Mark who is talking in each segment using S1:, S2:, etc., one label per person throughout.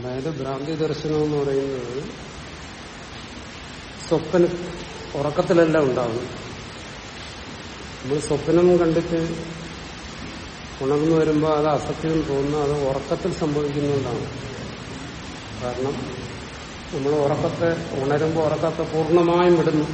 S1: അതായത് ഭ്രാന്തി ദർശനം എന്ന് പറയുന്നത് സ്വപ്ന ഉറക്കത്തിലല്ല ഉണ്ടാവുന്നത് നമ്മൾ സ്വപ്നം കണ്ടിട്ട് ഉണർന്നു വരുമ്പോൾ അത് അസത്യം തോന്നുന്നു അത് ഉറക്കത്തിൽ സംഭവിക്കുന്നതുകൊണ്ടാണ് കാരണം നമ്മൾ ഉറക്കത്തെ ഉണരുമ്പോൾ ഉറക്കത്തെ പൂർണ്ണമായും വിടുന്നു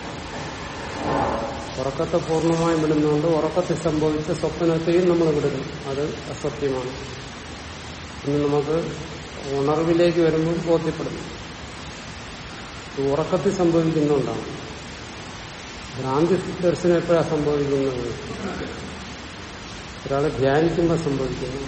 S1: ഉറക്കത്തെ പൂർണ്ണമായും വിടുന്നതുകൊണ്ട് ഉറക്കത്തിൽ സംഭവിച്ച സ്വപ്നത്തെയും നമ്മൾ വിടുന്നു അത് അസത്യമാണ് ഇന്ന് നമുക്ക് ഉണർവിലേക്ക് വരുമ്പോൾ ബോധ്യപ്പെടുന്നു ഇത് ഉറക്കത്തിൽ സംഭവിക്കുന്നതുകൊണ്ടാണ് ഭ്രാന്തി ദർശനം എപ്പോഴാണ് സംഭവിക്കുന്നത് ഒരാളെ ധ്യാനിക്കുമ്പോൾ സംഭവിക്കുന്നു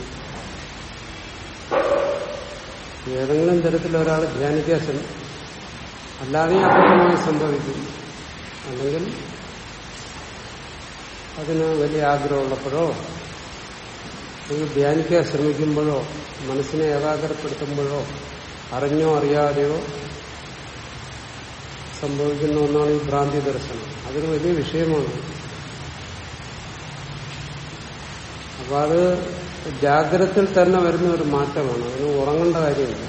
S1: ഏതെങ്കിലും തരത്തിൽ ഒരാൾ ധ്യാനിക്കാൻ ശ്രമിക്കും അല്ലാതെ അപൂർവമായി സംഭവിക്കും അല്ലെങ്കിൽ അതിന് വലിയ ആഗ്രഹമുള്ളപ്പോഴോ നിങ്ങൾ ധ്യാനിക്കാൻ ശ്രമിക്കുമ്പോഴോ മനസ്സിനെ ഏകാഗ്രപ്പെടുത്തുമ്പോഴോ അറിഞ്ഞോ അറിയാതെയോ സംഭവിക്കുന്ന ഒന്നാണ് ഈ ഭ്രാന്തി ദർശനം അതൊരു വലിയ വിഷയമാണ് അപ്പൊ അത് ജാഗ്രതയിൽ തന്നെ വരുന്ന ഒരു മാറ്റമാണ് അതിന് ഉറങ്ങേണ്ട കാര്യമില്ല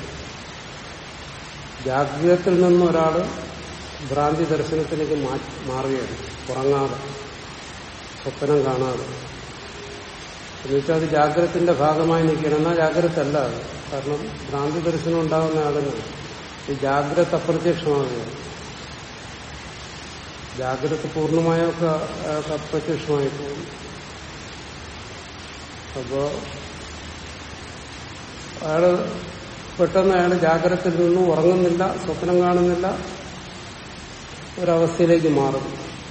S1: ജാഗ്രതയിൽ നിന്നും ഒരാൾ ഭ്രാന്തി ദർശനത്തിലേക്ക് മാറുകയാണ് ഉറങ്ങാതെ സ്വപ്നം കാണാതെ എന്നുവെച്ചാൽ അത് ജാഗ്രതത്തിന്റെ ഭാഗമായി നിൽക്കണം എന്നാൽ ജാഗ്രത അല്ല അത് കാരണം ഭ്രാന്തി ദർശനം ഉണ്ടാകുന്ന ആളിന് ഈ ജാഗ്രത അപ്രത്യക്ഷമാകുകയാണ് ജാഗ്രത പൂർണ്ണമായൊക്കെ അയാൾക്ക് അപ്രത്യക്ഷമായി പോകും അപ്പോ അയാള് പെട്ടെന്ന് അയാൾ ജാഗ്രതയിൽ നിന്നും ഉറങ്ങുന്നില്ല സ്വപ്നം കാണുന്നില്ല ഒരവസ്ഥയിലേക്ക് മാറും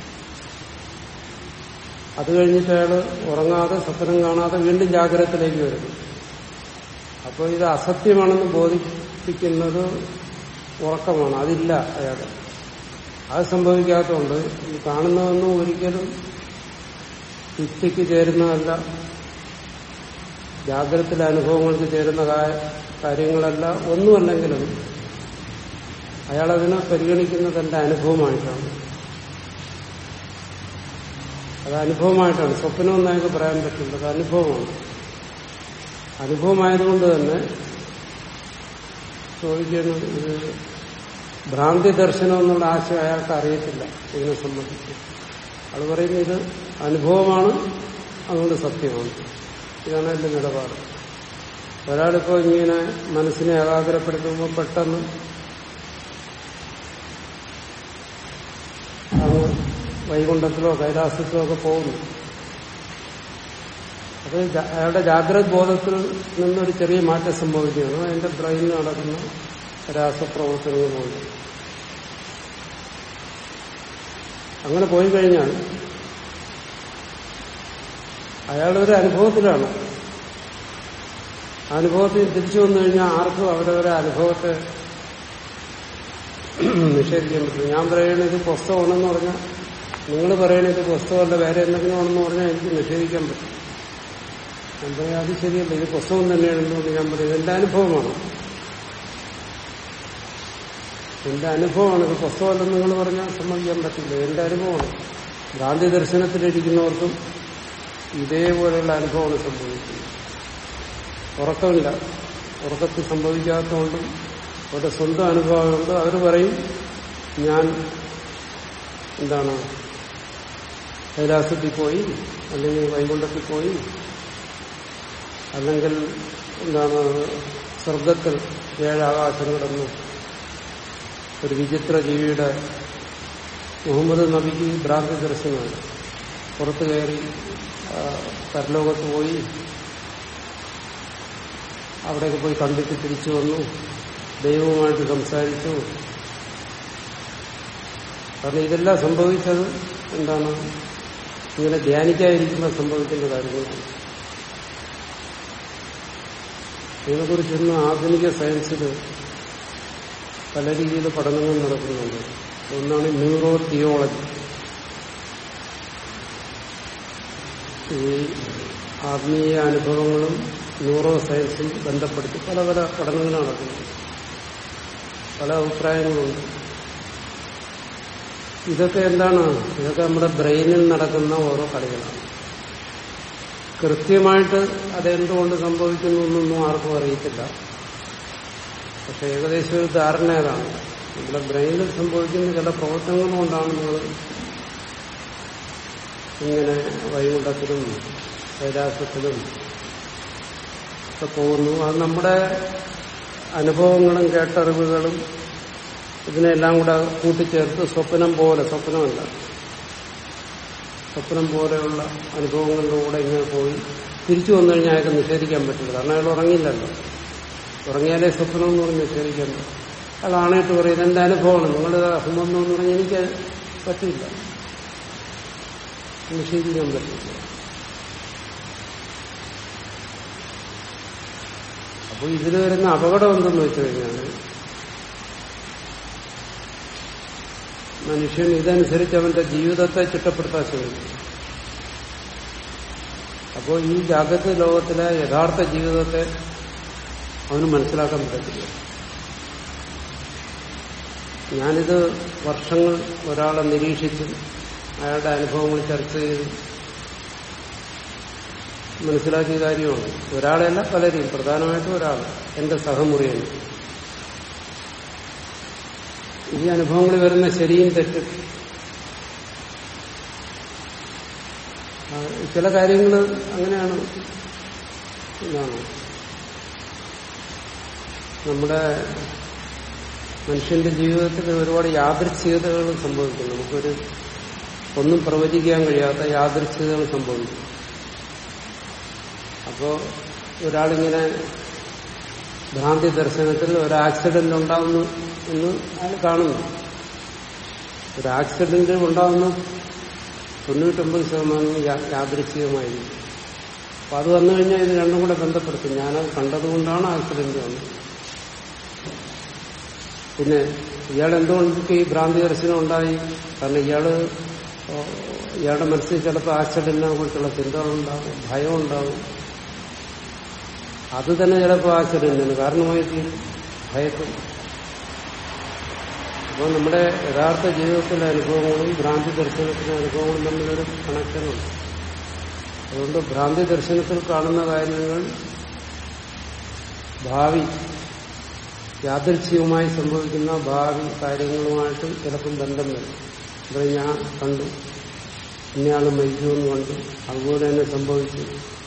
S1: അത് കഴിഞ്ഞിട്ട് അയാൾ ഉറങ്ങാതെ സ്വപ്നം കാണാതെ വീണ്ടും ജാഗ്രതത്തിലേക്ക് വരുന്നു അപ്പോൾ ഇത് അസത്യമാണെന്ന് ബോധിപ്പിക്കുന്നത് ഉറക്കമാണ് അതില്ല അയാൾ അത് സംഭവിക്കാത്തതുകൊണ്ട് ഈ കാണുന്നതൊന്നും ഒരിക്കലും യുക്തിക്ക് ചേരുന്നതല്ല ജാഗ്രതത്തിലെ അനുഭവങ്ങൾക്ക് ചേരുന്ന കാര്യങ്ങളല്ല ഒന്നുമല്ലെങ്കിലും അയാളതിനെ പരിഗണിക്കുന്നത് എന്റെ അനുഭവമായിട്ടാണ് അത് അനുഭവമായിട്ടാണ് സ്വപ്നമെന്ന് അയാൾക്ക് പറയാൻ പറ്റില്ല അത് അനുഭവമാണ് അനുഭവമായതുകൊണ്ട് തന്നെ ചോദിക്കുന്നത് ഇത് ഭ്രാന്തി ദർശനം എന്നുള്ള ആശയം അയാൾക്ക് അറിയത്തില്ല ഇതിനെ സംബന്ധിച്ച് അത് പറയുന്നത് ഇത് അനുഭവമാണ് അതുകൊണ്ട് സത്യമാണ് ഇതാണ് എന്റെ നിലപാട് ഒരാളിപ്പോ ഇങ്ങനെ മനസ്സിനെ ഏകാഗ്രപ്പെടുത്തുമ്പോൾ പെട്ടെന്ന് അങ്ങ് വൈകുണ്ഠത്തിലോ കൈലാസത്തിലോ ഒക്കെ പോകുന്നു അത് അയാളുടെ ജാഗ്രത ബോധത്തിൽ നിന്നൊരു ചെറിയ മാറ്റം സംഭവിക്കുകയാണ് അതിന്റെ ബ്രെയിനിൽ നടക്കുന്ന രാസപ്രവർത്തനങ്ങളുണ്ട് അങ്ങനെ പോയി കഴിഞ്ഞാൽ അയാളൊരു അനുഭവത്തിലാണ് അനുഭവത്തിൽ തിരിച്ചു വന്നു കഴിഞ്ഞാൽ ആർക്കും അവരവരെ അനുഭവത്തെ നിഷേധിക്കാൻ പറ്റില്ല ഞാൻ പറയണത് ഇത് പുസ്തകമാണെന്ന് പറഞ്ഞാൽ നിങ്ങൾ പറയണത് ഇത് പുസ്തകമല്ല വേറെ എന്തെങ്കിലും ആണെന്ന് പറഞ്ഞാൽ എനിക്ക് നിഷേധിക്കാൻ പറ്റും ഞാൻ പറയാം അത് ശരിയല്ല ഇത് പുസ്തകം തന്നെയാണെന്നുകൊണ്ട് ഞാൻ പറയും എന്റെ അനുഭവമാണ് എന്റെ അനുഭവമാണ് ഇത് പുസ്തകമല്ലെന്ന് നിങ്ങൾ പറഞ്ഞാൽ സമ്മതിക്കാൻ പറ്റില്ല എന്റെ അനുഭവമാണ് ഗാന്ധി ദർശനത്തിലിരിക്കുന്നവർക്കും ഇതേപോലെയുള്ള അനുഭവമാണ് സംഭവിക്കുന്നത് ഉറക്കമില്ല ഉറക്കത്തിൽ സംഭവിക്കാത്തതുകൊണ്ടും അവരുടെ സ്വന്തം അനുഭവമുണ്ട് അവർ പറയും ഞാൻ എന്താണ് കൈലാസത്തിൽ പോയി അല്ലെങ്കിൽ വൈകുണ്ഠത്തിൽ പോയി അല്ലെങ്കിൽ എന്താണ് സ്വർഗത്തിൽ ഏഴാകാശം കിടന്നു ഒരു വിചിത്ര ജീവിയുടെ മുഹമ്മദ് നബിക്ക് ഭ്രാന്തി ദർശനമാണ് പുറത്തു കയറി പരലോകത്ത് പോയി അവിടെയൊക്കെ പോയി കണ്ടിട്ട് തിരിച്ചു വന്നു ദൈവവുമായിട്ട് സംസാരിച്ചു കാരണം ഇതെല്ലാം സംഭവിച്ചത് എന്താണ് ഇങ്ങനെ ധ്യാനിക്കാതിരിക്കുമ്പോൾ സംഭവിക്കുന്ന കാര്യങ്ങളാണ് ഇതിനെക്കുറിച്ച് ഇന്ന് ആധുനിക സയൻസിൽ പല രീതിയിൽ പഠനങ്ങൾ നടക്കുന്നുണ്ട് ഒന്നാണ് ന്യൂറോ തിയോളജി ഈ ആത്മീയ അനുഭവങ്ങളും ന്യൂറോ സയൻസും ബന്ധപ്പെടുത്തി പല പല പഠനങ്ങൾ നടക്കുന്നു പല അഭിപ്രായങ്ങളുണ്ട് ഇതൊക്കെ എന്താണ് ഇതൊക്കെ നമ്മുടെ ബ്രെയിനിൽ നടക്കുന്ന ഓരോ കളികളാണ് കൃത്യമായിട്ട് അതെന്തുകൊണ്ട് സംഭവിക്കുന്നു എന്നൊന്നും ആർക്കും അറിയത്തില്ല പക്ഷെ ഏകദേശം ഒരു ധാരണ ഏതാണ് നമ്മുടെ ബ്രെയിനിൽ സംഭവിക്കുന്ന ചില പ്രവർത്തനങ്ങൾ കൊണ്ടാണ് നിങ്ങൾ ഇങ്ങനെ വൈകുണ്ഠത്തിലും കൈലാസത്തിലും ഒക്കെ പോകുന്നു അത് നമ്മുടെ അനുഭവങ്ങളും കേട്ടറിവുകളും ഇതിനെല്ലാം കൂടെ കൂട്ടിച്ചേർത്ത് സ്വപ്നം പോലെ സ്വപ്നമല്ല സ്വപ്നം പോലെയുള്ള അനുഭവങ്ങളിലൂടെ ഇങ്ങനെ പോയി തിരിച്ചു വന്നു കഴിഞ്ഞാൽ അയാൾക്ക് നിഷേധിക്കാൻ പറ്റില്ല കാരണം അയാൾ ഉറങ്ങില്ലല്ലോ ഉറങ്ങിയാലേ സ്വപ്നം എന്ന് പറഞ്ഞ് നിഷേധിക്കാൻ പറ്റും അയാൾ ആണായിട്ട് പറയും എന്റെ അനുഭവമാണ് നിങ്ങളുടെ അസംബന്ധം എന്ന് പറഞ്ഞാൽ എനിക്ക് പറ്റില്ല നിഷേധിക്കാൻ പറ്റില്ല അപ്പോൾ ഇതിൽ വരുന്ന അപകടം എന്തെന്ന് വെച്ചു കഴിഞ്ഞാൽ മനുഷ്യൻ ഇതനുസരിച്ച് അവന്റെ ജീവിതത്തെ ചിട്ടപ്പെടുത്താൻ ശ്രമിക്കും അപ്പോൾ ഈ ജാഗ്രത ലോകത്തിലെ യഥാർത്ഥ ജീവിതത്തെ അവന് മനസ്സിലാക്കാൻ പറ്റത്തില്ല ഞാനിത് വർഷങ്ങൾ ഒരാളെ നിരീക്ഷിച്ച് അയാളുടെ അനുഭവങ്ങൾ ചർച്ച ചെയ്ത് മനസ്സിലാക്കിയ കാര്യമാണ് ഒരാളെയല്ല പലരെയും പ്രധാനമായിട്ടും ഒരാൾ എന്റെ സഹമുറിയാണ് ഈ അനുഭവങ്ങളിൽ വരുന്ന ശരിയും തെറ്റും ആ, ചില കാര്യങ്ങൾ അങ്ങനെയാണ് എന്താണ് നമ്മുടെ മനുഷ്യന്റെ ജീവിതത്തിൽ ഒരുപാട് യാദൃച്ഛികതകൾ സംഭവിക്കുന്നു നമുക്കൊരു ഒന്നും പ്രവചിക്കാൻ കഴിയാത്ത യാദൃച്ഛികതകൾ സംഭവിക്കും അപ്പോ ഒരാളിങ്ങനെ ഭ്രാന്തി ദർശനത്തിൽ ഒരു ആക്സിഡന്റ് ഉണ്ടാവുന്നു എന്ന് അയാൾ കാണുന്നു ഒരു ആക്സിഡന്റ് ഉണ്ടാവുന്ന തൊണ്ണൂറ്റൊമ്പത് ശതമാനം യാ- യാദൃച്ഛികമായിരിക്കും അപ്പൊ അത് വന്നു കഴിഞ്ഞാൽ ഇത് രണ്ടും കൂടെ ബന്ധപ്പെടുത്തും ഞാനത് കണ്ടതുകൊണ്ടാണ് ആക്സിഡന്റ് വന്നത് പിന്നെ ഇയാൾ എന്തുകൊണ്ട് ഈ ഭ്രാന്തി ദർശനം ഉണ്ടായി കാരണം ഇയാള് ഓ, ഇയാളുടെ മനസ്സിൽ ചിലപ്പോൾ ആക്സിഡന്റിനെ കുറിച്ചുള്ള ചിന്തകളുണ്ടാവും ഭയം ഉണ്ടാവും അത് തന്നെ ചിലപ്പോൾ ആക്സിഡന്റിന് കാരണമായി തീരും ഭയക്കും അപ്പോൾ നമ്മുടെ യഥാർത്ഥ ജീവിതത്തിലെ അനുഭവങ്ങളും ഭ്രാന്തി ദർശനത്തിലെ അനുഭവങ്ങളും തമ്മിലൊരു കണക്ഷനുണ്ട് അതുകൊണ്ട് ഭ്രാന്തി ദർശനത്തിൽ കാണുന്ന കാര്യങ്ങൾ ഭാവി യാദൃച്ഛികമായി സംഭവിക്കുന്ന ഭാവി കാര്യങ്ങളുമായിട്ട് ചിലപ്പം ബന്ധം വരും ഇവിടെ ഞാൻ കണ്ടു ഇന്നയാൾ മരിച്ചു എന്ന് കണ്ടു അതുപോലെ തന്നെ സംഭവിച്ചു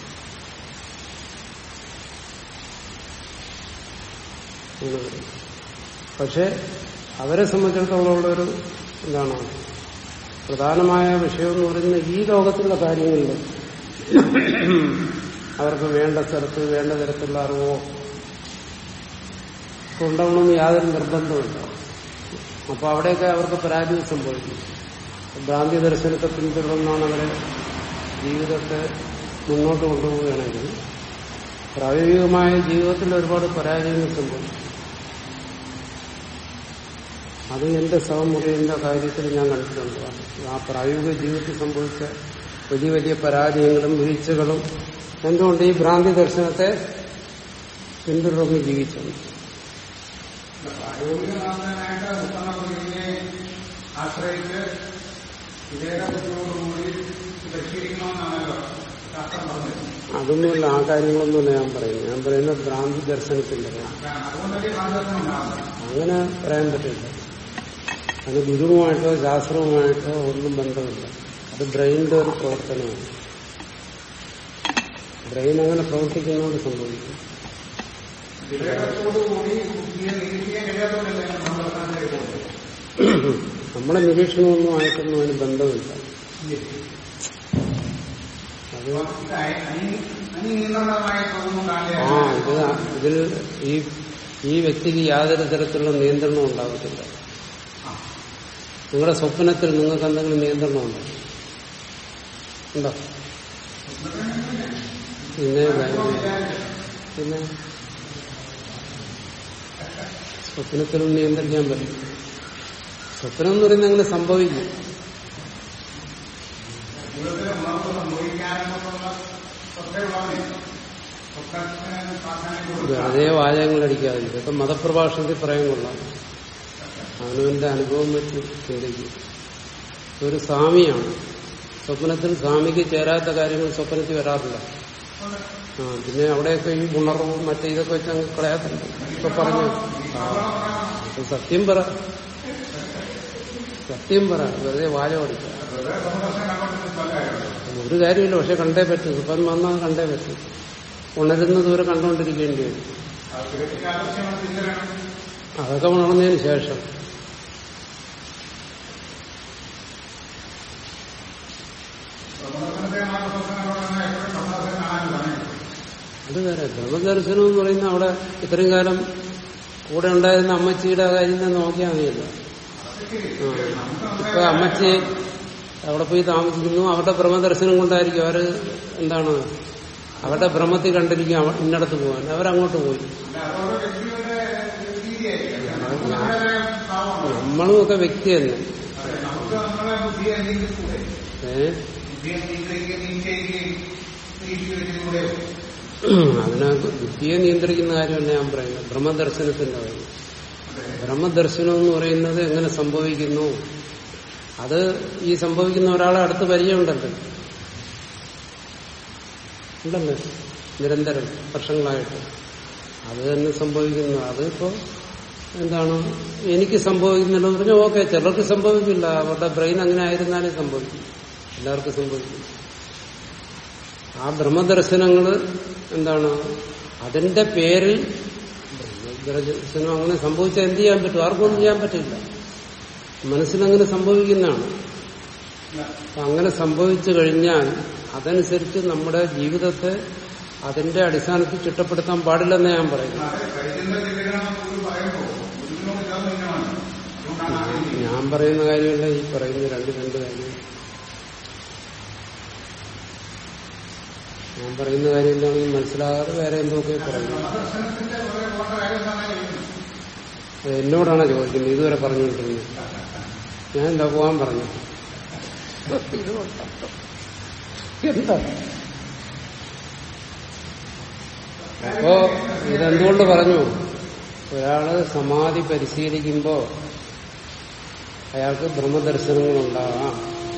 S1: എന്ന് പറയും. പക്ഷെ അവരെ സംബന്ധിച്ചിടത്തോളം ഉള്ളൊരു എന്താണ് പ്രധാനമായ വിഷയം എന്ന് പറയുന്നത് ഈ ലോകത്തിലുള്ള കാര്യങ്ങളിൽ അവർക്ക് വേണ്ട സ്ഥലത്ത് വേണ്ട തരത്തിലുള്ള അറിവോ ഉണ്ടാവണമെന്ന് യാതൊരു നിർബന്ധമില്ല അപ്പൊ അവിടെയൊക്കെ അവർക്ക് പരാജയം സംഭവിക്കും ഭ്രാന്തി ദർശനത്തെ പിന്തുടർന്നാണ് അവരെ ജീവിതത്തെ മുന്നോട്ട് കൊണ്ടുപോവുകയാണെങ്കിൽ പ്രായോഗികമായ ജീവിതത്തിൽ ഒരുപാട് പരാജയങ്ങൾ സംഭവിക്കും അത് എന്റെ സഹമുറിയുടെ കാര്യത്തിൽ ഞാൻ കണ്ടിട്ടുണ്ട് ആ പ്രായോഗിക ജീവിതത്തിൽ സംഭവിച്ച വലിയ വലിയ പരാജയങ്ങളും വീഴ്ചകളും എന്തുകൊണ്ട് ഈ ഭ്രാന്തി ദർശനത്തെ പിന്തുടർന്ന് ജീവിച്ചത്
S2: പ്രായോഗികമാകാനായിട്ട് ഉത്തമ ഗുരുവിനെ ആശ്രയിച്ച് വിവേകബുദ്ധിയോടുകൂടി പരിശീലിക്കണമെന്നാണല്ലോ ശാസ്ത്രം പറഞ്ഞത്
S1: അതൊന്നുമല്ല ആ കാര്യങ്ങളൊന്നുമല്ല ഞാൻ പറയുന്നത് ഞാൻ പറയുന്നത് ഭ്രാന്തി ദർശനത്തിന്റെ കാര്യം.
S2: അതുകൊണ്ടല്ലേ ഭാഗത്തും ഉണ്ടാകുന്നത്
S1: അങ്ങനെ പറയാൻ പറ്റില്ല അത് ഗുരുവുമായിട്ടോ ശാസ്ത്രവുമായിട്ടോ ഒന്നും ബന്ധമില്ല അത് ബ്രെയിനിന്റെ ഒരു പ്രവർത്തനമാണ് ബ്രെയിൻ അങ്ങനെ പ്രവർത്തിക്കുന്നതുകൊണ്ട് സംഭവിക്കും
S2: വിവേകത്തോടുകൂടി ബുദ്ധിയെ നിരീക്ഷിക്കാൻ കഴിയാത്തതുകൊണ്ടല്ലേ നമ്മൾ പ്രവർത്തനത്തിലേക്ക് പോകുന്നത്
S1: നമ്മളെ നിരീക്ഷണമൊന്നും ആയിട്ടൊന്നും അതിന് ബന്ധമില്ല അത്
S2: ഇത് അനി- അനിയന്ത്രണമായി തോന്നുന്നു
S1: ആ
S2: കാണില്ല
S1: ഇത് ഇതിൽ ഈ ഈ വ്യക്തിക്ക് യാതൊരു തരത്തിലുള്ള നിയന്ത്രണവും ഉണ്ടാകത്തില്ല നിങ്ങളുടെ സ്വപ്നത്തിൽ നിങ്ങൾക്ക് എന്തെങ്കിലും നിയന്ത്രണം ഉണ്ടോ ഉണ്ടോ പിന്നെ പിന്നെ സ്വപ്നത്തിലും നിയന്ത്രിക്കാൻ പറ്റും സ്വപ്നം എന്ന് പറയുന്നത് അങ്ങനെ സംഭവിക്കും
S2: ജീവിതത്തിൽ ഉണർവ് സംഭവിക്കാനെന്നുള്ള ശ്രദ്ധയുള്ളവനെ സ്വപ്നത്തിന് പ്രാധാന്യം കൊടുക്കുക
S1: വെറുതെ വാചകങ്ങൾ അടിക്കാതെ ഇതൊക്കെ മതപ്രഭാഷണത്തിൽ പറയാൻ കൊള്ളാം അവനവന്റെ അനുഭവം വെച്ച് ചിന്തിക്കും ഒരു സ്വാമിയാണ് സ്വപ്നത്തിൽ സ്വാമിക്ക് ചേരാത്ത കാര്യങ്ങൾ സ്വപ്നത്തിൽ വരാറില്ല ആ പിന്നെ അവിടെയൊക്കെ ഈ ഉണർവും മറ്റേ ഇതൊക്കെ വെച്ച് അങ്ങ് കളയാത്തുണ്ട് ഇപ്പൊ പറഞ്ഞു അപ്പൊ സത്യം പറ സത്യം പറ വെറുതെ വാല ഓടിക്ക
S2: വെറുതെ സന്ദർശനം കണ്ടുകൊണ്ടിരുന്ന പല കാര്യങ്ങളും
S1: ഒരു കാര്യമില്ല പക്ഷെ കണ്ടേ പറ്റും ഇപ്പം വന്നാൽ കണ്ടേ പറ്റും ഉണരുന്ന ദൂരെ കണ്ടുകൊണ്ടിരിക്കേണ്ടി വരും
S2: അത് തികച്ചും ആദർശമാണ് ചിന്തനാണ്
S1: അതൊക്കെ ഉണർന്നതിന് ശേഷം
S2: സന്ദർശനത്തെ മാർഗദർശനം എപ്പോഴും സന്ദർശനം കാണാൻ സമയം
S1: അത് വേറെ ബ്രഹ്മദർശനം എന്ന് പറയുന്ന അവിടെ ഇത്രയും കാലം കൂടെ ഉണ്ടായിരുന്ന അമ്മച്ചിയുടെ കാര്യം തന്നെ നോക്കിയാൽ മതിയല്ലോ ആ. ഇപ്പൊ അമ്മച്ചി അവിടെ പോയി താമസിക്കുന്നു അവരുടെ ബ്രഹ്മദർശനം കൊണ്ടായിരിക്കും അവര് എന്താണ് അവരുടെ ഭ്രമത്തിൽ കണ്ടിരിക്കും അവ- ഇന്നടത്ത് പോകാൻ അവരങ്ങോട്ട് പോയി
S2: അല്ല, അതോരോ വ്യക്തിയുടെ രീതിയായിരിക്കും നമ്മുടെ ഭാവമാണ്
S1: നമ്മളും ഒക്കെ വ്യക്തി തന്നെ
S2: അതെ, നമുക്ക് നമ്മളെ ബുദ്ധിയെ നിയന്ത്രിക്കൂടെ
S1: ഏ
S2: ബുദ്ധിയെ നിയന്ത്രിക്കുകയും നിശ്ചയിക്കുകയും നിരീക്ഷിക്കുന്നതിലൂടെ
S1: അതിനകത്ത് ബുദ്ധിയെ നിയന്ത്രിക്കുന്ന കാര്യമല്ല ഞാൻ പറയുന്നത് ബ്രഹ്മദർശനത്തിന്റെ കാര്യം ബ്രഹ്മദർശനം എന്ന് പറയുന്നത് എങ്ങനെ സംഭവിക്കുന്നു അത് ഈ സംഭവിക്കുന്ന ഒരാളെ അടുത്ത് പരിചയമുണ്ടല്ലോ ഉണ്ടല്ലോ നിരന്തരം വർഷങ്ങളായിട്ട് അത് തന്നെ സംഭവിക്കുന്നു അതിപ്പോ എന്താണ് എനിക്ക് സംഭവിക്കുന്നില്ലെന്ന് പറഞ്ഞാൽ ഓക്കെ ചിലർക്ക് സംഭവിക്കില്ല അവരുടെ ബ്രെയിൻ അങ്ങനെ ആയിരുന്നാലേ സംഭവിക്കും എല്ലാവർക്കും സംഭവിക്കും ആ ബ്രഹ്മദർശനങ്ങൾ എന്താണ് അതിന്റെ പേരിൽ ബ്രഹ്മദർശനം അങ്ങനെ സംഭവിച്ചാൽ എന്ത് ചെയ്യാൻ പറ്റും ആർക്കും ഒന്നും ചെയ്യാൻ പറ്റില്ല മനസ്സിലങ്ങനെ സംഭവിക്കുന്നതാണ് അപ്പൊ അങ്ങനെ സംഭവിച്ചു കഴിഞ്ഞാൽ അതനുസരിച്ച് നമ്മുടെ ജീവിതത്തെ അതിന്റെ അടിസ്ഥാനത്തിൽ ചിട്ടപ്പെടുത്താൻ പാടില്ലെന്ന് ഞാൻ പറയുന്നു
S2: അതെ പരിചിന്ത ചിന്തകളാണ് ഒരു പറയുമ്പോൾ ഇതിനോട് ഇതാണ് ഇന്നമാണ് അതുകൊണ്ടാണ് ആദ്യം
S1: ഞാൻ പറയുന്ന കാര്യമല്ല ഈ പറയുന്ന രണ്ട് രണ്ട് കാര്യം ഞാൻ പറയുന്ന കാര്യം എന്താണെങ്കിൽ മനസ്സിലാകാതെ വേറെ എന്തൊക്കെ പറയുന്നു
S2: ദർശനത്തിന്റെ പുറകെ പോകേണ്ട കാര്യം എന്താണ് ചോദിക്കുന്നത്
S1: അത് എന്നോടാണ് ചോദിക്കുന്നത് ഇതുവരെ പറഞ്ഞുകൊണ്ടിരുന്നത് ഞാൻ എന്താ പോകാൻ പറഞ്ഞു ഇത് കൊള്ളാം. എന്താ അപ്പോ ഇതെന്തുകൊണ്ട് പറഞ്ഞു ഒരാള് സമാധി പരിശീലിക്കുമ്പോ അയാൾക്ക് ബ്രഹ്മദർശനങ്ങളുണ്ടാകാം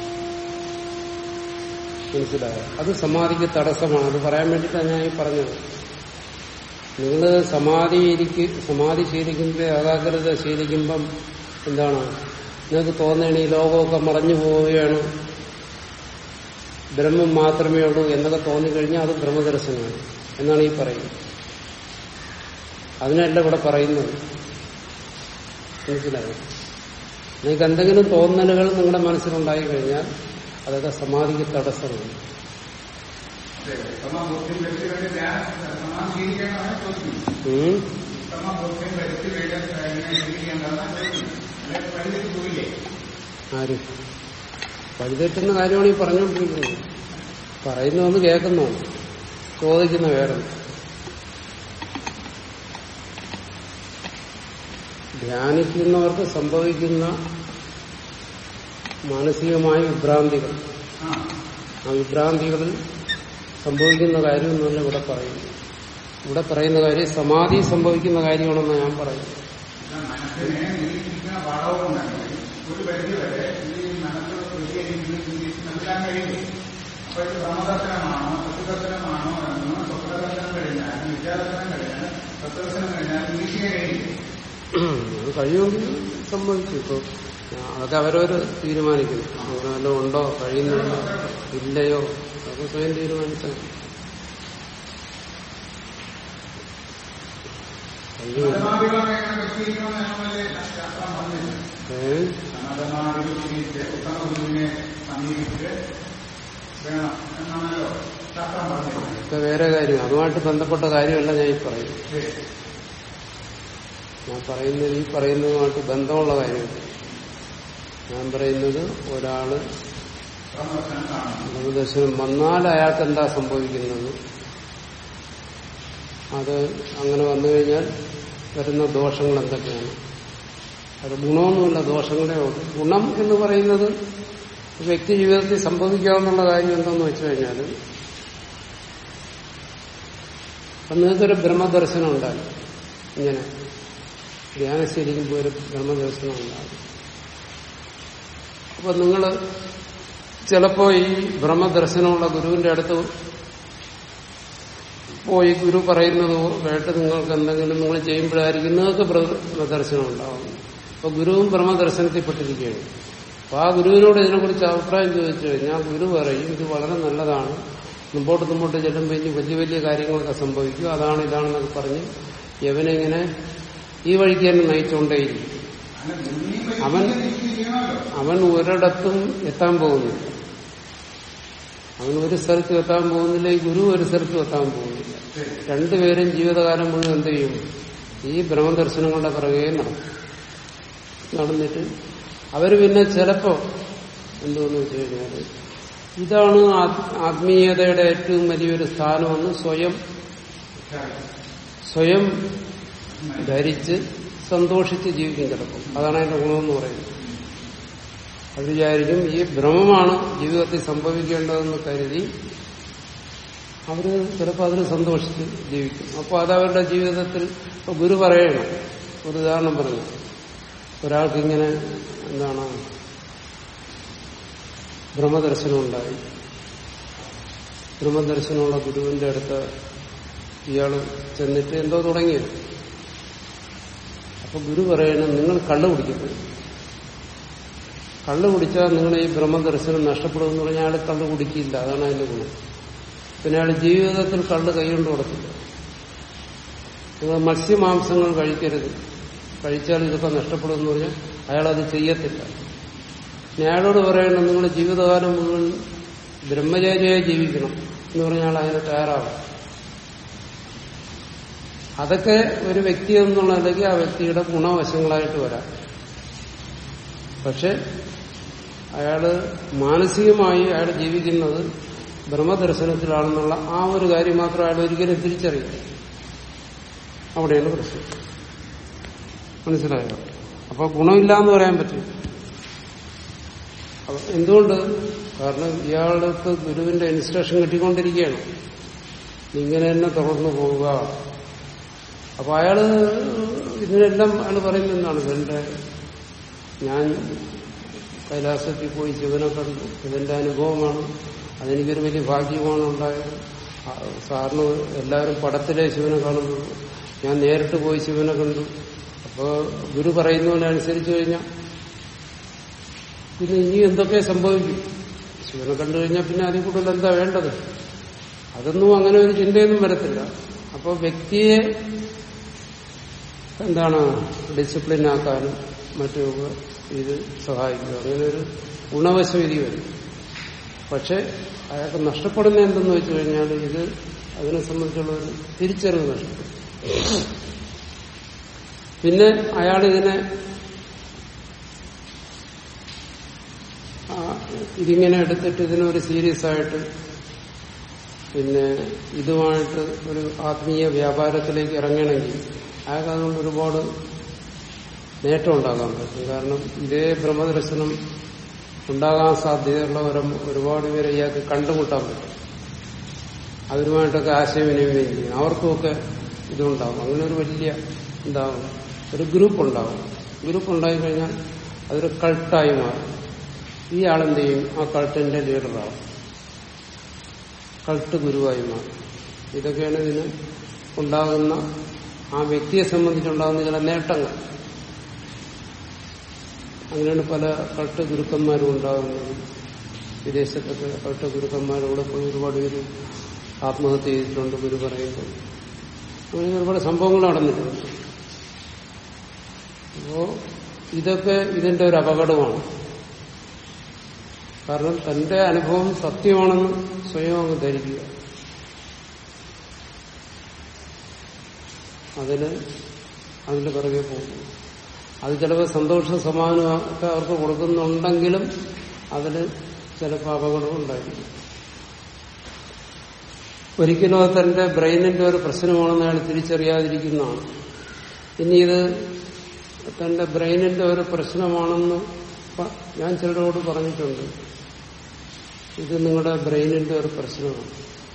S1: മനസ്സിലായോ അത് സമാധിക്ക് തടസ്സമാണ് അത് പറയാൻ വേണ്ടിയിട്ടാണ് ഞാൻ ഈ പറഞ്ഞത് നിങ്ങൾ സമാധി ഇരിക്ക് സമാധി ശീലിക്കുമ്പോൾ ഏകാഗ്രത ശീലിക്കുമ്പം എന്താണ് നിങ്ങൾക്ക് തോന്നണ ഈ ലോകമൊക്കെ മറഞ്ഞു പോവുകയാണ് ബ്രഹ്മം മാത്രമേ ഉള്ളൂ എന്നൊക്കെ തോന്നിക്കഴിഞ്ഞാൽ അത് ബ്രഹ്മദർശനമാണ് എന്നാണ് ഈ പറയുന്നത് അതിനല്ല ഇവിടെ പറയുന്നത് മനസ്സിലായോ നിങ്ങൾക്ക് എന്തെങ്കിലും തോന്നലുകൾ നിങ്ങളുടെ മനസ്സിലുണ്ടായി കഴിഞ്ഞാൽ അതൊക്കെ സമാധിക്ക് തടസ്സമാണ്
S2: അതെ ഉത്തമ ബോധ്യം വരുത്തി വേണ്ടി ധ്യാനം സമാധി ശീലിക്കേണ്ടതാണ് ചോദിക്കുന്നത്
S1: ഉം?
S2: ഉത്തമ ബോധ്യം വരുത്തി വേണ്ടി ഇങ്ങനെ ശീലിക്കേണ്ടതാണ് ചോദിക്കുന്നത് അല്ലെങ്കിൽ പരിധിക്ക് പോയില്ലേ
S1: ആര് വഴിതെറ്റുന്ന കാര്യമാണ് ഈ പറഞ്ഞുകൊണ്ടിരിക്കുന്നത് പറയുന്നതൊന്ന് കേൾക്കുന്നു ചോദിക്കുന്ന വേറെ ധ്യാനിക്കുന്നവർക്ക് സംഭവിക്കുന്ന മാനസികമായ വിഭ്രാന്തികൾ
S2: ആ
S1: ആ വിഭ്രാന്തികളിൽ സംഭവിക്കുന്ന കാര്യമൊന്നുമല്ല ഇവിടെ പറയുന്നു ഇവിടെ പറയുന്ന കാര്യം സമാധി സംഭവിക്കുന്ന കാര്യമാണെന്ന് ഞാൻ പറയുന്നു
S2: മനസ്സിനെ നിരീക്ഷിക്കുന്ന പാഠവുമുണ്ടെങ്കിൽ ഒരു പരിധി വരെ ഈ മനസ്സ് വ്യതിചലിക്കുന്നത് മനസ്സിലാക്കാൻ കഴിയില്ലേ അപ്പൊ ഇത് സമദർശനമാണോ സത്യദർശനമാണോ എന്ന് സ്വപ്നദർശനം കഴിഞ്ഞാൽ വിദ്യാദർശനം കഴിഞ്ഞാൽ സത്യദർശനം കഴിഞ്ഞാൽ നിരീക്ഷിക്കാൻ കഴിയില്ലേ
S1: അത് കഴിയുമെങ്കിൽ സംഭവിക്കും ഇപ്പൊ അതൊക്കെ അവരവര് തീരുമാനിക്കണം അങ്ങനെ വല്ലതും ഉണ്ടോ കഴിയുന്നുണ്ടോ ഇല്ലയോ അതൊക്കെ സ്വയം തീരുമാനിച്ചാൽ മതി. കഴിയും.
S2: സമാധികളൊക്കെ എങ്ങനെ പരിശീലിക്കണമെന്ന് നമ്മളെ ശാസ്ത്രം പറഞ്ഞില്ല
S1: ഏ?
S2: സമാധികൾ ശീലിച്ച് ഉത്തമ ഗുരുവിനെ സമീപിച്ച് വേണം എന്നാണല്ലോ ശാസ്ത്രം പറഞ്ഞത്
S1: ഇതൊക്കെ വേറെ കാര്യം അതുമായിട്ട് ബന്ധപ്പെട്ട കാര്യമല്ല ഞാൻ ഈ പറയുന്നത്
S2: ശരി.
S1: ഞാൻ പറയുന്നത് ഈ പറയുന്നതുമായിട്ട് ബന്ധമുള്ള കാര്യമില്ല ഞാൻ പറയുന്നത് ഒരാള്
S2: ബ്രഹ്മദർശനം കാണുന്നു
S1: ബ്രഹ്മദർശനം വന്നാൽ അയാൾക്ക് എന്താ സംഭവിക്കുന്നത് അത് അങ്ങനെ വന്നു കഴിഞ്ഞാൽ വരുന്ന ദോഷങ്ങൾ എന്തൊക്കെയാണ് അത് ഗുണമൊന്നുമില്ല ദോഷങ്ങളേ ഉള്ളൂ ഗുണം എന്ന് പറയുന്നത് വ്യക്തി ജീവിതത്തിൽ സംഭവിക്കാവുന്ന കാര്യം എന്താന്ന് വെച്ചു കഴിഞ്ഞാൽ അപ്പൊ നിങ്ങൾക്കൊരു ബ്രഹ്മദർശനം ഉണ്ടാകും ഇങ്ങനെ ധ്യാനശീലിക്കുമ്പോൾ ഒരു ബ്രഹ്മദർശനം ഉണ്ടാകും അപ്പൊ നിങ്ങൾ ചിലപ്പോ ഈ ബ്രഹ്മദർശനമുള്ള ഗുരുവിന്റെ അടുത്ത് പോയി ഗുരു പറയുന്നത് കേട്ട് നിങ്ങൾക്ക് എന്തെങ്കിലും നിങ്ങൾ ചെയ്യുമ്പോഴായിരിക്കും നിങ്ങൾക്ക് ബ്രഹ്മദർശനം ഉണ്ടാവും അപ്പൊ ഗുരുവും ബ്രഹ്മദർശനത്തിൽപ്പെട്ടിരിക്കുകയാണ് അപ്പൊ ആ ഗുരുവിനോട് ഇതിനെക്കുറിച്ച് അഭിപ്രായം ചോദിച്ചു കഴിഞ്ഞാൽ ഗുരു പറയും ഇത് വളരെ നല്ലതാണ് മുമ്പോട്ട് മുമ്പോട്ട് ചെല്ലുമ്പോൾ ഇനി വലിയ വലിയ കാര്യങ്ങളൊക്കെ സംഭവിക്കും അതാണ് ഇതാണെന്നൊക്കെ പറഞ്ഞ് യവനിങ്ങനെ ഈ വഴിക്ക് തന്നെ നയിച്ചുകൊണ്ടേയിരിക്കും
S2: അല്ല ഗുരുവിനെയും
S1: അവൻ-
S2: പരിശീലിക്കാൻ തിരിച്ച് ചെയ്യണമല്ലോ
S1: അവൻ ഒരിടത്തും എത്താൻ പോകുന്നില്ല അവൻ ഒരു സ്ഥലത്തും എത്താൻ പോകുന്നില്ല ഈ ഗുരു ഒരു സ്ഥലത്തും എത്താൻ പോകുന്നില്ല
S2: ശരി
S1: രണ്ടുപേരും ജീവിതകാലം മുഴുവൻ എന്ത് ചെയ്യും ഈ ബ്രഹ്മദർശനങ്ങളുടെ പിറകെ നടക്കും നടന്നിട്ട് അവര് പിന്നെ ചിലപ്പോ എന്തോന്ന് വെച്ച് കഴിഞ്ഞാല് ഇതാണ് ആ- ആത്മീയതയുടെ ഏറ്റവും വലിയൊരു സ്ഥാനമെന്ന് സ്വയം സ്വയം ധരിച്ച് സന്തോഷിച്ച് ജീവിക്കും ചിലപ്പോൾ അതാണ് അതിന്റെ ഗുണമെന്ന് പറയുന്നത് അത് വിചാരിക്കും ഈ ഭ്രമമാണ് ജീവിതത്തിൽ സംഭവിക്കേണ്ടതെന്ന് കരുതി അവര് ചിലപ്പോൾ അതിന് സന്തോഷിച്ച് ജീവിക്കും അപ്പോൾ അത് അവരുടെ ജീവിതത്തിൽ ഇപ്പൊ ഗുരു പറയണം ഒരു ഉദാഹരണം പറഞ്ഞു ഒരാൾക്ക് ഇങ്ങനെ എന്താണ് ബ്രഹ്മദർശനം ഉണ്ടായി ബ്രഹ്മദർശനമുള്ള ഗുരുവിന്റെ അടുത്ത് ഇയാൾ ചെന്നിട്ട് എന്തോ തുടങ്ങിയത് അപ്പൊ ഗുരു പറയണം നിങ്ങൾ കള്ളു കുടിക്കരുത് കള്ളു കുടിച്ചാൽ നിങ്ങൾ ഈ ബ്രഹ്മദർശനം നഷ്ടപ്പെടുമെന്ന് പറഞ്ഞാൽ അയാൾ കള്ളു കുടിക്കില്ല അതാണ് അതിന്റെ ഗുണം പിന്നെ അയാൾ ജീവിതത്തിൽ കള്ള് കൈകൊണ്ട് കൊടുക്കില്ല നിങ്ങൾ മത്സ്യമാംസങ്ങൾ കഴിക്കരുത് കഴിച്ചാൽ ഇതൊക്കെ നഷ്ടപ്പെടുമെന്ന് പറഞ്ഞാൽ അയാൾ അത് ചെയ്യത്തില്ല ഇനി അയാളോട് പറയണം നിങ്ങൾ ജീവിതകാലം മുഴുവൻ ബ്രഹ്മചാരിയായി ജീവിക്കണം എന്ന് പറഞ്ഞാൽ അതിന് തയ്യാറാവും അതൊക്കെ ഒരു വ്യക്തി എന്നുള്ളതിലേക്ക് ആ വ്യക്തിയുടെ ഗുണവശങ്ങളായിട്ട് വരാം പക്ഷെ അയാള് മാനസികമായി അയാൾ ജീവിക്കുന്നത് ബ്രഹ്മദർശനത്തിലാണെന്നുള്ള ആ ഒരു കാര്യം മാത്രം അയാൾ ഒരിക്കലും തിരിച്ചറിയില്ല അവിടെയാണ് പ്രശ്നം മനസ്സിലായോ അപ്പൊ ഗുണമില്ല എന്ന് പറയാൻ പറ്റും അപ്പൊ എന്തുകൊണ്ട് കാരണം ഇയാൾക്ക് ഗുരുവിന്റെ ഇൻസ്ട്രക്ഷൻ കിട്ടിക്കൊണ്ടിരിക്കുകയാണ് ഇങ്ങനെ തന്നെ തുടർന്നു പോവുക അപ്പൊ അയാള് ഇതിനെല്ലാം അയാൾ പറയുന്നത് എന്താണ് എന്റെ ഞാൻ കൈലാസത്തിൽ പോയി ശിവനെ കണ്ടു ഇതെന്റെ അനുഭവമാണ് അതെനിക്കൊരു വലിയ ഭാഗ്യമാണ് ഉണ്ടായത് ആ, സാറിന് എല്ലാവരും പടത്തിലെ ശിവനെ കാണുന്നു ഞാൻ നേരിട്ട് പോയി ശിവനെ കണ്ടു അപ്പോ ഗുരു പറയുന്നതിനെ അനുസരിച്ചു കഴിഞ്ഞാൽ പിന്നെ ഇനി എന്തൊക്കെ സംഭവിക്കും ശിവനെ കണ്ടു കഴിഞ്ഞാൽ പിന്നെ അതിൽ കൂടുതൽ എന്താ വേണ്ടത് അതൊന്നും അങ്ങനെ ഒരു ചിന്തയൊന്നും വരത്തില്ല അപ്പോൾ വ്യക്തിയെ എന്താണ് ഡിസിപ്ലിൻ ആക്കാനും മറ്റുമൊക്കെ ഇത് സഹായിക്കുക അങ്ങനെ ഒരു ഗുണവശം ഇതി വരും പക്ഷെ അയാൾക്ക് നഷ്ടപ്പെടുന്ന എന്തെന്ന് വെച്ച് കഴിഞ്ഞാൽ ഇത് അതിനെ സംബന്ധിച്ചുള്ള ഒരു തിരിച്ചറിവ് നഷ്ടപ്പെടും പിന്നെ അയാൾ ഇതിനെ ആ, ഇതിങ്ങനെ എടുത്തിട്ട് ഇതിനൊരു സീരിയസ് ആയിട്ട് പിന്നെ ഇതുമായിട്ട് ഒരു ആത്മീയ വ്യാപാരത്തിലേക്ക് ഇറങ്ങണമെങ്കിൽ അയാൾക്ക് അതുകൊണ്ട് ഒരുപാട് നേട്ടം ഉണ്ടാകാൻ പറ്റും കാരണം ഇതേ ബ്രഹ്മദർശനം ഉണ്ടാകാൻ സാധ്യതയുള്ള ഒരു- ഒരുപാട് പേരെ ഇയാൾക്ക് കണ്ടുമുട്ടാൻ പറ്റും അവരുമായിട്ടൊക്കെ ആശയവിനിമയം ചെയ്യും അവർക്കുമൊക്കെ ഇതുണ്ടാവും അങ്ങനെ ഒരു വലിയ എന്താവും ഒരു ഗ്രൂപ്പ് ഉണ്ടാവും ഗ്രൂപ്പ് ഉണ്ടായി കഴിഞ്ഞാൽ അതൊരു കൾട്ടായി മാറും ഈ ആളെന്ത് ചെയ്യും ആ കൾട്ടിന്റെ ലീഡറാവും കൾട്ട് ഗുരുവായി മാറും ഇതൊക്കെയാണ് ഇതിന് ഉണ്ടാകുന്ന ആ വ്യക്തിയെ സംബന്ധിച്ചുണ്ടാകുന്ന ചില നേട്ടങ്ങൾ അങ്ങനെയാണ് പല കൾട്ട് ഗുരുക്കന്മാരും ഉണ്ടാകുന്നത് വിദേശത്തൊക്കെ കൾട്ട് ഗുരുക്കന്മാരോട് പോയി ഒരുപാട് പേര് ആത്മഹത്യ ചെയ്തിട്ടുണ്ട് ഗുരു പറയുമ്പോൾ അങ്ങനെ ഒരുപാട് സംഭവങ്ങൾ നടന്നിട്ടുണ്ട് അപ്പോ ഇതൊക്കെ ഇതിന്റെ ഒരു അപകടമാണ് കാരണം തന്റെ അനുഭവം സത്യമാണെന്ന് സ്വയം അങ്ങ് ധരിക്കുക അതിന് അതിന്റെ പിറകെ പോകും അത് ചിലപ്പോൾ സന്തോഷ സമാനമൊക്കെ അവർക്ക് കൊടുക്കുന്നുണ്ടെങ്കിലും അതിൽ ചിലപ്പോൾ അപകടവും ഉണ്ടായിരിക്കും ഒരിക്കലും അത് തന്റെ ബ്രെയിനിന്റെ ഒരു പ്രശ്നമാണെന്ന് അയാൾ തിരിച്ചറിയാതിരിക്കുന്നതാണ് ഇനി ഇത് തന്റെ ബ്രെയിനിന്റെ ഒരു പ്രശ്നമാണെന്ന് പ- ഞാൻ ചിലരോട് പറഞ്ഞിട്ടുണ്ട് ഇത് നിങ്ങളുടെ ബ്രെയിനിന്റെ ഒരു പ്രശ്നമാണ്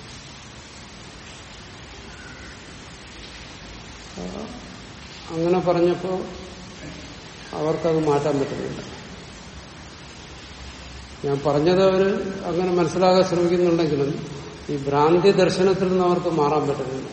S1: ആ, അങ്ങനെ പറഞ്ഞപ്പോ അവർക്കത് മാറ്റാൻ പറ്റുന്നില്ല ഞാൻ പറഞ്ഞത് അവർ അങ്ങനെ മനസ്സിലാകാൻ ശ്രമിക്കുന്നുണ്ടെങ്കിലും ഈ ഭ്രാന്തി ദർശനത്തിൽ നിന്ന് അവർക്ക് മാറാൻ പറ്റുന്നില്ല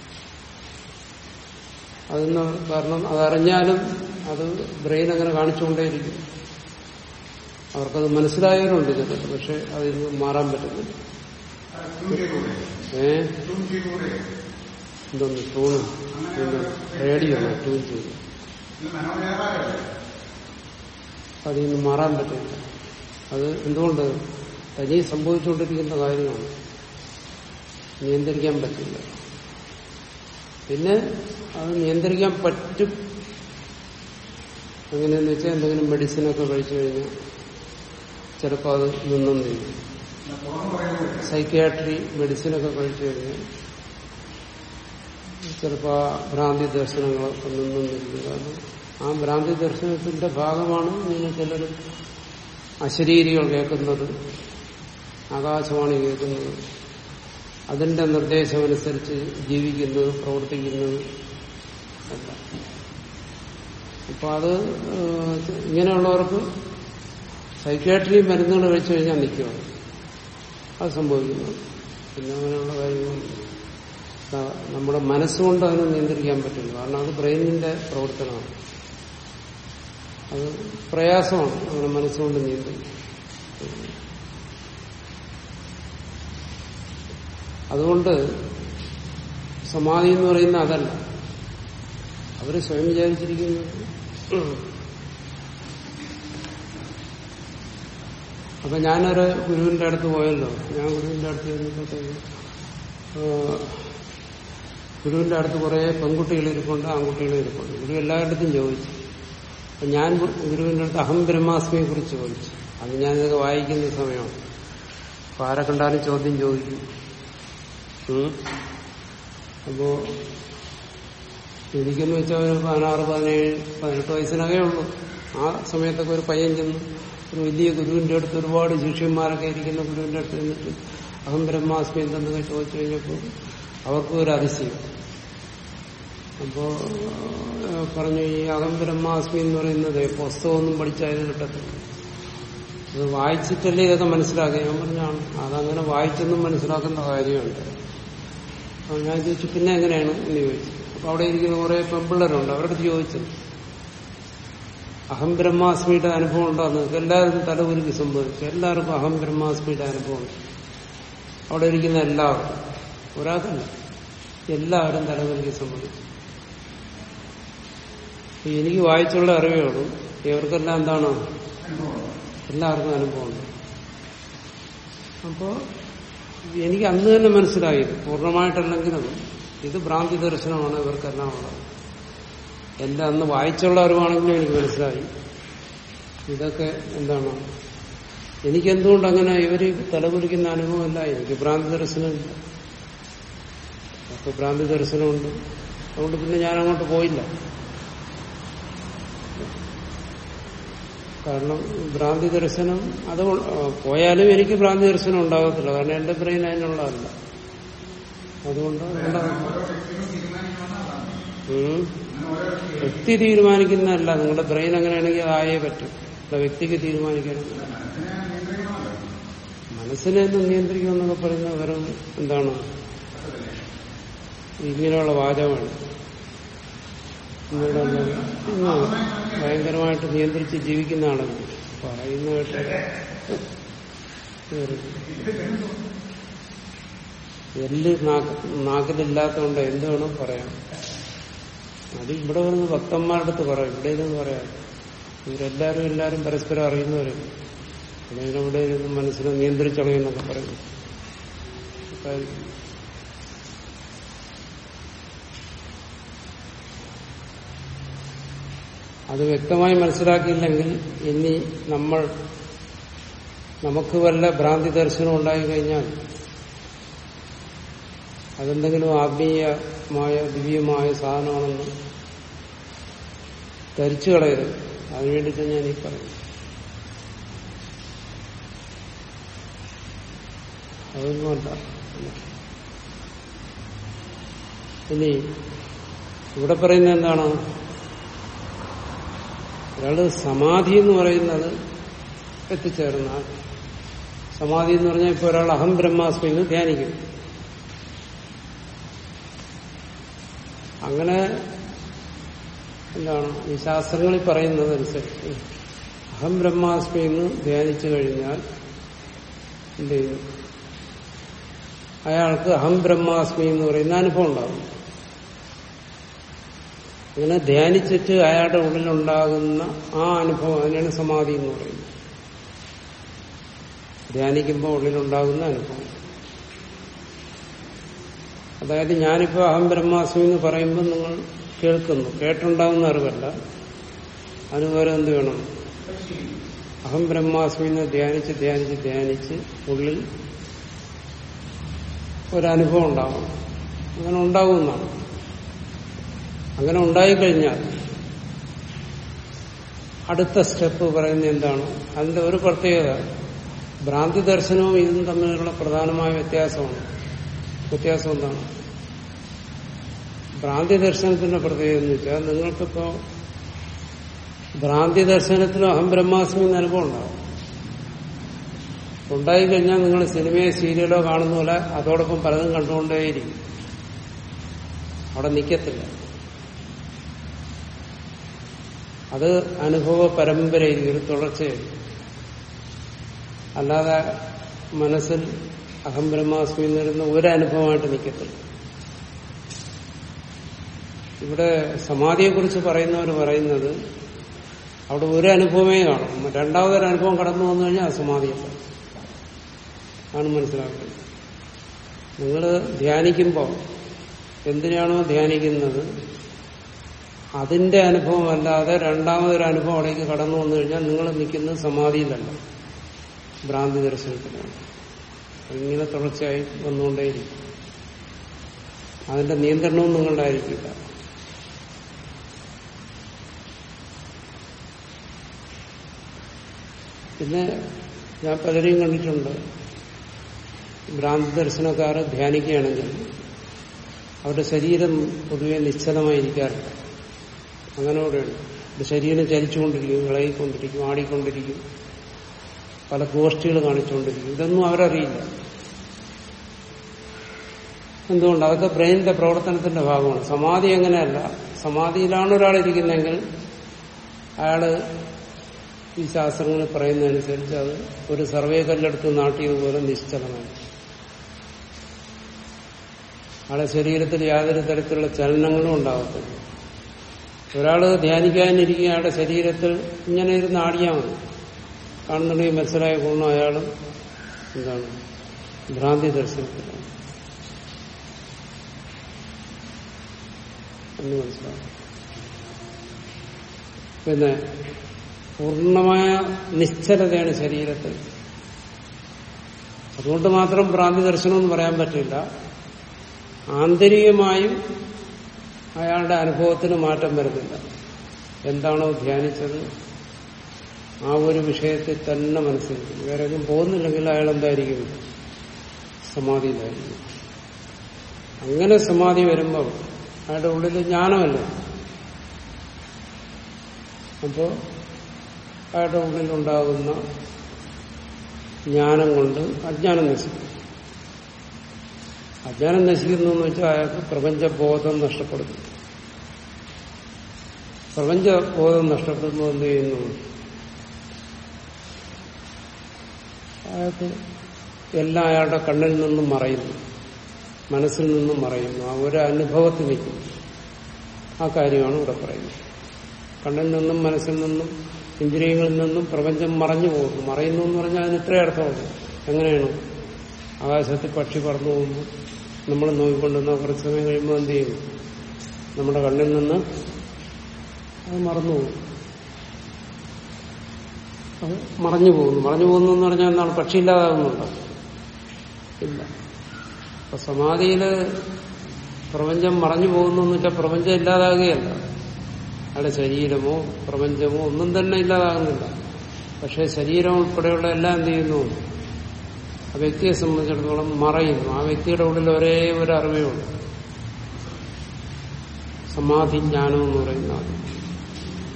S1: അതിന് അവർ കാരണം അതറിഞ്ഞാലും അത് ബ്രെയിൻ അങ്ങനെ കാണിച്ചുകൊണ്ടേയിരിക്കും അവർക്കത് മനസ്സിലായവരുണ്ട് ചിലത് പക്ഷെ അതിൽ നിന്ന് മാറാൻ പറ്റുന്നില്ല
S2: ട്യൂൺ ചെയ്തുകൂടെ
S1: ഏ
S2: ട്യൂൺ ചെയ്തുകൂടെ
S1: എന്തോന്ന് ടൂണ് പിന്നെ റേഡിയോ ട്യൂൺ ചെയ്തു
S2: ഇത് മനോവ്യാപാരമല്ലേ
S1: അതിൽ നിന്ന് മാറാൻ പറ്റില്ല അത് എന്തുകൊണ്ട് തനി സംഭവിച്ചുകൊണ്ടിരിക്കുന്ന കാര്യമാണ് നിയന്ത്രിക്കാൻ പറ്റില്ല പിന്നെ അത് നിയന്ത്രിക്കാൻ പറ്റും എങ്ങനെയെന്ന് വെച്ചാൽ എന്തെങ്കിലും മെഡിസിനൊക്കെ കഴിച്ചു കഴിഞ്ഞാൽ ചിലപ്പോൾ അത് നിന്നെന്നില്ല
S2: ഞാൻ തുറന്നു പറയുന്നത്
S1: സൈക്യാട്രി മെഡിസിനൊക്കെ കഴിച്ചു കഴിഞ്ഞാൽ ചിലപ്പോൾ ആ ഭ്രാന്തി ദർശനങ്ങളൊക്കെ നിന്നെന്നില്ല കാരണം ആ ഭ്രാന്തി ദർശനത്തിന്റെ ഭാഗമാണ് നിങ്ങൾ ചിലർ അശരീരികൾ കേൾക്കുന്നത് ആകാശവാണി കേൾക്കുന്നത് അതിന്റെ നിർദ്ദേശമനുസരിച്ച് ജീവിക്കുന്നത് പ്രവർത്തിക്കുന്നത് അല്ല അപ്പൊ അത് ഏഹ്, ഇങ്ങനെയുള്ളവർക്ക് സൈക്യാട്രി മരുന്നുകൾ കഴിച്ചു കഴിഞ്ഞാൽ നിൽക്കുകയാണ് അത് സംഭവിക്കുന്നത് പിന്നെ അങ്ങനെയുള്ള കാര്യങ്ങൾ നമ്മുടെ മനസ്സുകൊണ്ട് അതിനെ നിയന്ത്രിക്കാൻ പറ്റില്ല കാരണം അത് ബ്രെയിനിന്റെ പ്രവർത്തനമാണ് അത് പ്രയാസമാണ് അങ്ങനെ മനസ്സുകൊണ്ട് നിയന്ത്രിക്കാൻ അതുകൊണ്ട് സമാധി എന്ന് പറയുന്ന അതല്ല അവര് സ്വയം വിചാരിച്ചിരിക്കുന്നത് അപ്പൊ ഞാനൊരു ഗുരുവിന്റെ അടുത്ത് പോയല്ലോ ഞാൻ ഗുരുവിന്റെ അടുത്ത് ചെന്നപ്പോഴത്തേക്ക് ആ, ഗുരുവിന്റെ അടുത്ത് കുറെ പെൺകുട്ടികൾ ഇരിപ്പുണ്ട് ആൺകുട്ടികൾ ഇരിപ്പുണ്ട് ഗുരു എല്ലാവരുടെയും ചോദിച്ചു അപ്പൊ ഞാൻ ഗു- ഗുരുവിന്റെ അടുത്ത് അഹം ബ്രഹ്മാസ്മിയെ കുറിച്ച് ചോദിച്ചു അത് ഞാനിതൊക്കെ വായിക്കുന്ന സമയമാണ് അപ്പൊ ആരെ കണ്ടാലും ചോദ്യം ചോദിക്കും ഉം. അപ്പോ എനിക്കെന്ന് വെച്ചാൽ ഒരു പതിനാറ് പതിനേഴ് പതിനെട്ട് വയസ്സിനകേ ഉള്ളൂ ആ സമയത്തൊക്കെ ഒരു പയ്യൻ ചെന്ന് ഒരു വലിയ ഗുരുവിന്റെ അടുത്ത് ഒരുപാട് ശിഷ്യന്മാരൊക്കെ ഇരിക്കുന്ന ഗുരുവിന്റെ അടുത്ത് നിന്നിട്ട് അഹം ബ്രഹ്മാസ്മി എന്തെന്നൊക്കെ ചോദിച്ചു കഴിഞ്ഞപ്പോൾ അവർക്കും ഒരു അതിശയം അപ്പോ ഏഹ്, പറഞ്ഞു ഈ അഹം ബ്രഹ്മാസ്മി എന്ന് പറയുന്നത് പുസ്തകമൊന്നും പഠിച്ചാലും കിട്ടത്തില്ല അത് വായിച്ചിട്ടല്ലേ ഇതൊക്കെ മനസ്സിലാക്കുക ഞാൻ പറഞ്ഞാണ് അതങ്ങനെ വായിച്ചൊന്നും മനസ്സിലാക്കുന്ന കാര്യമുണ്ട് അപ്പൊ ഞാൻ ചോദിച്ചു പിന്നെ എങ്ങനെയാണ് എന്ന് ചോദിച്ചു അപ്പൊ അവിടെ ഇരിക്കുന്ന കുറെ പെമ്പിള്ളേരുണ്ട് അവരുടെ അടുത്ത് ചോദിച്ചു അഹം ബ്രഹ്മാസ്മിയുടെ അനുഭവം ഉണ്ടോ നിങ്ങൾക്ക് എല്ലാവർക്കും തലകുലുക്കി സംഭവിച്ചു എല്ലാവർക്കും അഹം ബ്രഹ്മാസ്മിയുടെ അനുഭവം ഉണ്ട് അവിടെ ഇരിക്കുന്ന എല്ലാവർക്കും ഒരാൾക്കല്ല എല്ലാവരും തലകുലുക്കി സംഭവിച്ചു അപ്പൊ എനിക്ക് വായിച്ചുള്ള അറിവേ ഉള്ളൂ ഇവർക്കെല്ലാം എന്താണ് എല്ലാവർക്കും അനുഭവമുണ്ട് അപ്പോ എനിക്ക് അന്ന് തന്നെ മനസ്സിലായി പൂർണ്ണമായിട്ടല്ലെങ്കിലും ഇത് ഭ്രാന്തി ദർശനമാണ് ഇവർക്കെല്ലാം ഉള്ളത് എന്റെ അന്ന് വായിച്ചുള്ള അറിവാണെങ്കിലും എനിക്ക് മനസ്സിലായി ഇതൊക്കെ എന്താണ് എനിക്കെന്തുകൊണ്ട് അങ്ങനെ ഇവര് തലകുലിക്കുന്ന അനുഭവമില്ല എനിക്ക് ഭ്രാന്തി ദർശനമില്ല അപ്പൊ ഭ്രാന്തി ദർശനമുണ്ട് അതുകൊണ്ട് പിന്നെ ഞാൻ അങ്ങോട്ട് പോയില്ല കാരണം ഭ്രാന്തി ദർശനം അത് ഉൾ- ആ, പോയാലും എനിക്ക് ഭ്രാന്തി ദർശനം ഉണ്ടാകത്തില്ല കാരണം എന്റെ ബ്രെയിൻ അതിനുള്ളതല്ല അതുകൊണ്ട് ഉണ്ടാകത്തില്ല.
S2: ഓരോ വ്യക്തികളും തീരുമാനിക്കണമെന്നതാണ്
S1: ഉം.
S2: അങ്ങനെ ഓരോ വ്യക്തി
S1: വ്യക്തി തീരുമാനിക്കുന്നതല്ല നിങ്ങളുടെ ബ്രെയിൻ അങ്ങനെയാണെങ്കിൽ അത് ആയേ പറ്റും അല്ല വ്യക്തിക്ക് തീരുമാനിക്കാനൊന്നും
S2: മനസ്സിനെ നിയന്ത്രിക്കണമല്ലോ
S1: മനസ്സിനെ ഒന്ന് നിയന്ത്രിക്കുമെന്നൊക്കെ പറയുന്ന വെറും എന്താണ് ഇങ്ങനെയുള്ള വാചകമാണ് ഇന്നിവിടെ ഉള്ളത് ഇന്ന് ഭയങ്കരമായിട്ട് നിയന്ത്രിച്ച് ജീവിക്കുന്ന ആളാണ് പറയുന്ന കേട്ട് എല്ല് നാക്ക് നാക്കിലില്ലാത്തതുകൊണ്ട് എന്ത് വേണം പറയാം അത് ഇവിടെ വരുന്ന ഭക്തന്മാരുടെ അടുത്ത് പറയാം ഇവിടെ ഇരുന്ന് പറയാം ഇവരെല്ലാരും എല്ലാരും പരസ്പരം അറിയുന്നവരും ഇവിടെ ഇവിടെ ഇരുന്ന് മനസ്സിനെ നിയന്ത്രിച്ചളയെന്നൊക്കെ പറയുന്നു അപ്പൊ അത് വ്യക്തമായി മനസ്സിലാക്കിയില്ലെങ്കിൽ ഇനി നമ്മൾ നമുക്ക് വല്ല ഭ്രാന്തി ദർശനം ഉണ്ടായി കഴിഞ്ഞാൽ അതെന്തെങ്കിലും ആത്മീയമായ ദിവ്യമായ സാധനമാണെന്ന് ധരിച്ചു കളയരുത് അതിനുവേണ്ടിയിട്ട് ഞാൻ ഈ പറയുന്നു അതൊന്നുമല്ല ഇനി ഇവിടെ പറയുന്നത് എന്താണ് ഒരാള് സമാധി എന്ന് പറയുന്നത് എത്തിച്ചേർന്നാൽ സമാധി എന്ന് പറഞ്ഞാൽ ഇപ്പൊ ഒരാൾ അഹം ബ്രഹ്മാസ്മി എന്ന് ധ്യാനിക്കും അങ്ങനെ എന്താണ് ഈ ശാസ്ത്രങ്ങളിൽ പറയുന്നതനുസരിച്ച് അഹം ബ്രഹ്മാസ്മി എന്ന് ധ്യാനിച്ചു കഴിഞ്ഞാൽ എന്ത് ചെയ്യും അയാൾക്ക് അഹം ബ്രഹ്മാസ്മി എന്ന് പറയുന്ന അനുഭവം ഉണ്ടാകും അങ്ങനെ ധ്യാനിച്ചിട്ട് അയാളുടെ ഉള്ളിലുണ്ടാകുന്ന ആ അനുഭവം അതിനാണ് സമാധി എന്ന് പറയുന്നത് ധ്യാനിക്കുമ്പോൾ ഉള്ളിലുണ്ടാകുന്ന അനുഭവം അതായത് ഞാനിപ്പോ അഹം ബ്രഹ്മാസ്മി എന്ന് പറയുമ്പോൾ നിങ്ങൾ കേൾക്കുന്നു കേട്ടുണ്ടാകുന്ന അറിവല്ല അതിന് പകരം എന്ത് വേണം അഹം ബ്രഹ്മാസ്മി എന്ന് ധ്യാനിച്ച് ധ്യാനിച്ച് ധ്യാനിച്ച് ഉള്ളിൽ ഒരനുഭവം ഉണ്ടാവണം അങ്ങനെ ഉണ്ടാകുന്നതാണ് അങ്ങനെ ഉണ്ടായിക്കഴിഞ്ഞാൽ അടുത്ത സ്റ്റെപ്പ് പറയുന്നത് എന്താണ് അതിന്റെ ഒരു പ്രത്യേകത ഭ്രാന്തി ദർശനവും ഇതും തമ്മിലുള്ള പ്രധാനമായ വ്യത്യാസമാണ് വ്യത്യാസം എന്താണ് ഭ്രാന്തി ദർശനത്തിന്റെ പ്രത്യേകത എന്ന് വെച്ചാൽ നിങ്ങൾക്കിപ്പോ ഭ്രാന്തി ദർശനത്തിലും അഹം ബ്രഹ്മാസ്മി എന്ന അനുഭവം ഉണ്ടാവും ഉണ്ടായിക്കഴിഞ്ഞാൽ നിങ്ങൾ സിനിമയോ സീരിയലോ കാണുന്ന പോലെ അതോടൊപ്പം പലതും കണ്ടുകൊണ്ടേയിരിക്കും അവിടെ നിൽക്കത്തില്ല അത് അനുഭവ പരമ്പരയായിരിക്കും ഒരു തുടർച്ചയായിരിക്കും അല്ലാതെ മനസ്സിൽ അഹം ബ്രഹ്മാസ്മി എന്നിരുന്ന ഒരു അനുഭവമായിട്ട് നിൽക്കത്തില്ല ഇവിടെ സമാധിയെക്കുറിച്ച് പറയുന്നവർ പറയുന്നത് അവിടെ ഒരു അനുഭവമേ കാണും രണ്ടാമതൊരു അനുഭവം കടന്നു വന്നു കഴിഞ്ഞാൽ അസമാധിയല്ല ആണ് മനസ്സിലാക്കുന്നത് നിങ്ങൾ ധ്യാനിക്കുമ്പോൾ എന്തിനാണോ ധ്യാനിക്കുന്നത് അതിന്റെ അനുഭവമല്ലാതെ രണ്ടാമതൊരു അനുഭവം അവിടേക്ക് കടന്നു വന്നു കഴിഞ്ഞാൽ നിങ്ങൾ നിൽക്കുന്നത് സമാധിയിലല്ല ഭ്രാന്തി ദർശനത്തിലാണ് ഇങ്ങനെ തുടർച്ചയായി വന്നുകൊണ്ടേയിരിക്കും അതിന്റെ നിയന്ത്രണവും നിങ്ങളുടെ ആയിരിക്കില്ല പിന്നെ ഞാൻ പലരെയും കണ്ടിട്ടുണ്ട് ഭ്രാന്തി ദർശനക്കാർ ധ്യാനിക്കുകയാണെങ്കിൽ അവരുടെ ശരീരം പൊതുവെ നിശ്ചലമായിരിക്കാറില്ല അങ്ങനെ കൂടെയുണ്ട് അവരുടെ ശരീരം ചലിച്ചുകൊണ്ടിരിക്കും ഇളകിക്കൊണ്ടിരിക്കും ആടിക്കൊണ്ടിരിക്കും പല ഗോഷ്ഠികൾ കാണിച്ചുകൊണ്ടിരിക്കും ഇതൊന്നും അവരറിയില്ല എന്തുകൊണ്ട് അതൊക്കെ ബ്രെയിനിന്റെ പ്രവർത്തനത്തിന്റെ ഭാഗമാണ് സമാധി എങ്ങനെയല്ല സമാധിയിലാണ് ഒരാൾ ഇരിക്കുന്നതെങ്കിൽ അയാള് ഈ ശാസ്ത്രങ്ങളിൽ പറയുന്നതനുസരിച്ച് അത് ഒരു സർവേ കല്ലെടുത്ത് നാട്ടിയതുപോലെ നിശ്ചലമായി ആളെ ശരീരത്തിൽ യാതൊരു തരത്തിലുള്ള ചലനങ്ങളും ഉണ്ടാകത്തില്ല ഒരാള് ധ്യാനിക്കാനിരിക്കുക അയാളുടെ ശരീരത്തിൽ ഇങ്ങനെ ഇരുന്ന് ആടിയാൽ മതി കാണുന്നുണ്ടെങ്കിൽ മനസ്സിലായ ഗുണം അയാൾ എന്താണ് ഭ്രാന്തി ദർശനത്തിലാണ് എന്ന് മനസ്സിലാവും പിന്നെ പൂർണ്ണമായ നിശ്ചലതയാണ് ശരീരത്തിൽ അതുകൊണ്ട് മാത്രം ഭ്രാന്തി ദർശനം എന്ന് പറയാൻ പറ്റില്ല ആന്തരികമായും അയാളുടെ അനുഭവത്തിന് മാറ്റം വരുന്നില്ല എന്താണോ ധ്യാനിച്ചത് ആ ഒരു വിഷയത്തിൽ തന്നെ മനസ്സിലാക്കും വേറെ ഒന്നും പോകുന്നില്ലെങ്കിൽ അയാൾ എന്തായിരിക്കും സമാധിയിലായിരിക്കും അങ്ങനെ സമാധി വരുമ്പോൾ അയാളുടെ ഉള്ളിൽ ജ്ഞാനമല്ല അപ്പോ അയാളുടെ ഉള്ളിലുണ്ടാകുന്ന ജ്ഞാനം കൊണ്ട് അജ്ഞാനം നശിക്കും അജ്ഞാനം നശിക്കുന്നു എന്ന് വെച്ചാൽ അയാൾക്ക് പ്രപഞ്ചബോധം നഷ്ടപ്പെടുന്നു പ്രപഞ്ചബോധം നഷ്ടപ്പെടുന്നു എന്ത് ചെയ്യുന്നു അയാൾക്ക് എല്ലാം അയാളുടെ കണ്ണിൽ നിന്നും മറയുന്നു മനസ്സിൽ നിന്നും മറയുന്നു ആ ഒരു അനുഭവത്തിൽ നിൽക്കും ആ കാര്യമാണ് ഇവിടെ പറയുന്നത് കണ്ണിൽ നിന്നും മനസ്സിൽ നിന്നും ഇന്ദ്രിയങ്ങളിൽ നിന്നും പ്രപഞ്ചം മറഞ്ഞു പോകുന്നു മറയുന്നു എന്ന് പറഞ്ഞാൽ അതിന് ഇത്രേ അർത്ഥമുള്ളൂ എങ്ങനെയാണ് ആകാശത്തിൽ പക്ഷി പറന്നു പോകുമ്പോൾ നമ്മൾ നോക്കിക്കൊണ്ടിരുന്ന കുറച്ച് സമയം കഴിയുമ്പോൾ എന്ത് ചെയ്യും നമ്മുടെ കണ്ണിൽ നിന്ന് അത് മറന്നു പോകും അത് മറഞ്ഞു പോകുന്നു മറഞ്ഞു പോകുന്നു എന്ന് പറഞ്ഞാൽ എന്താണ് പക്ഷി ഇല്ലാതാകുന്നുണ്ടോ ഇല്ല അപ്പൊ സമാധിയില് പ്രപഞ്ചം മറഞ്ഞു പോകുന്നു എന്ന് വെച്ചാൽ പ്രപഞ്ചം ഇല്ലാതാകുകയല്ല അയാളുടെ ശരീരമോ പ്രപഞ്ചമോ ഒന്നും തന്നെ ഇല്ലാതാകുന്നില്ല പക്ഷെ ശരീരം ഉൾപ്പെടെയുള്ള എല്ലാം എന്ത് ചെയ്യുന്നു ആ വ്യക്തിയെ സംബന്ധിച്ചിടത്തോളം മറയുന്നു ആ വ്യക്തിയുടെ ഉള്ളിൽ ഒരേ ഒരു അറിവേ ഉള്ളൂ സമാധി ജ്ഞാനം എന്ന് പറയുന്ന അത്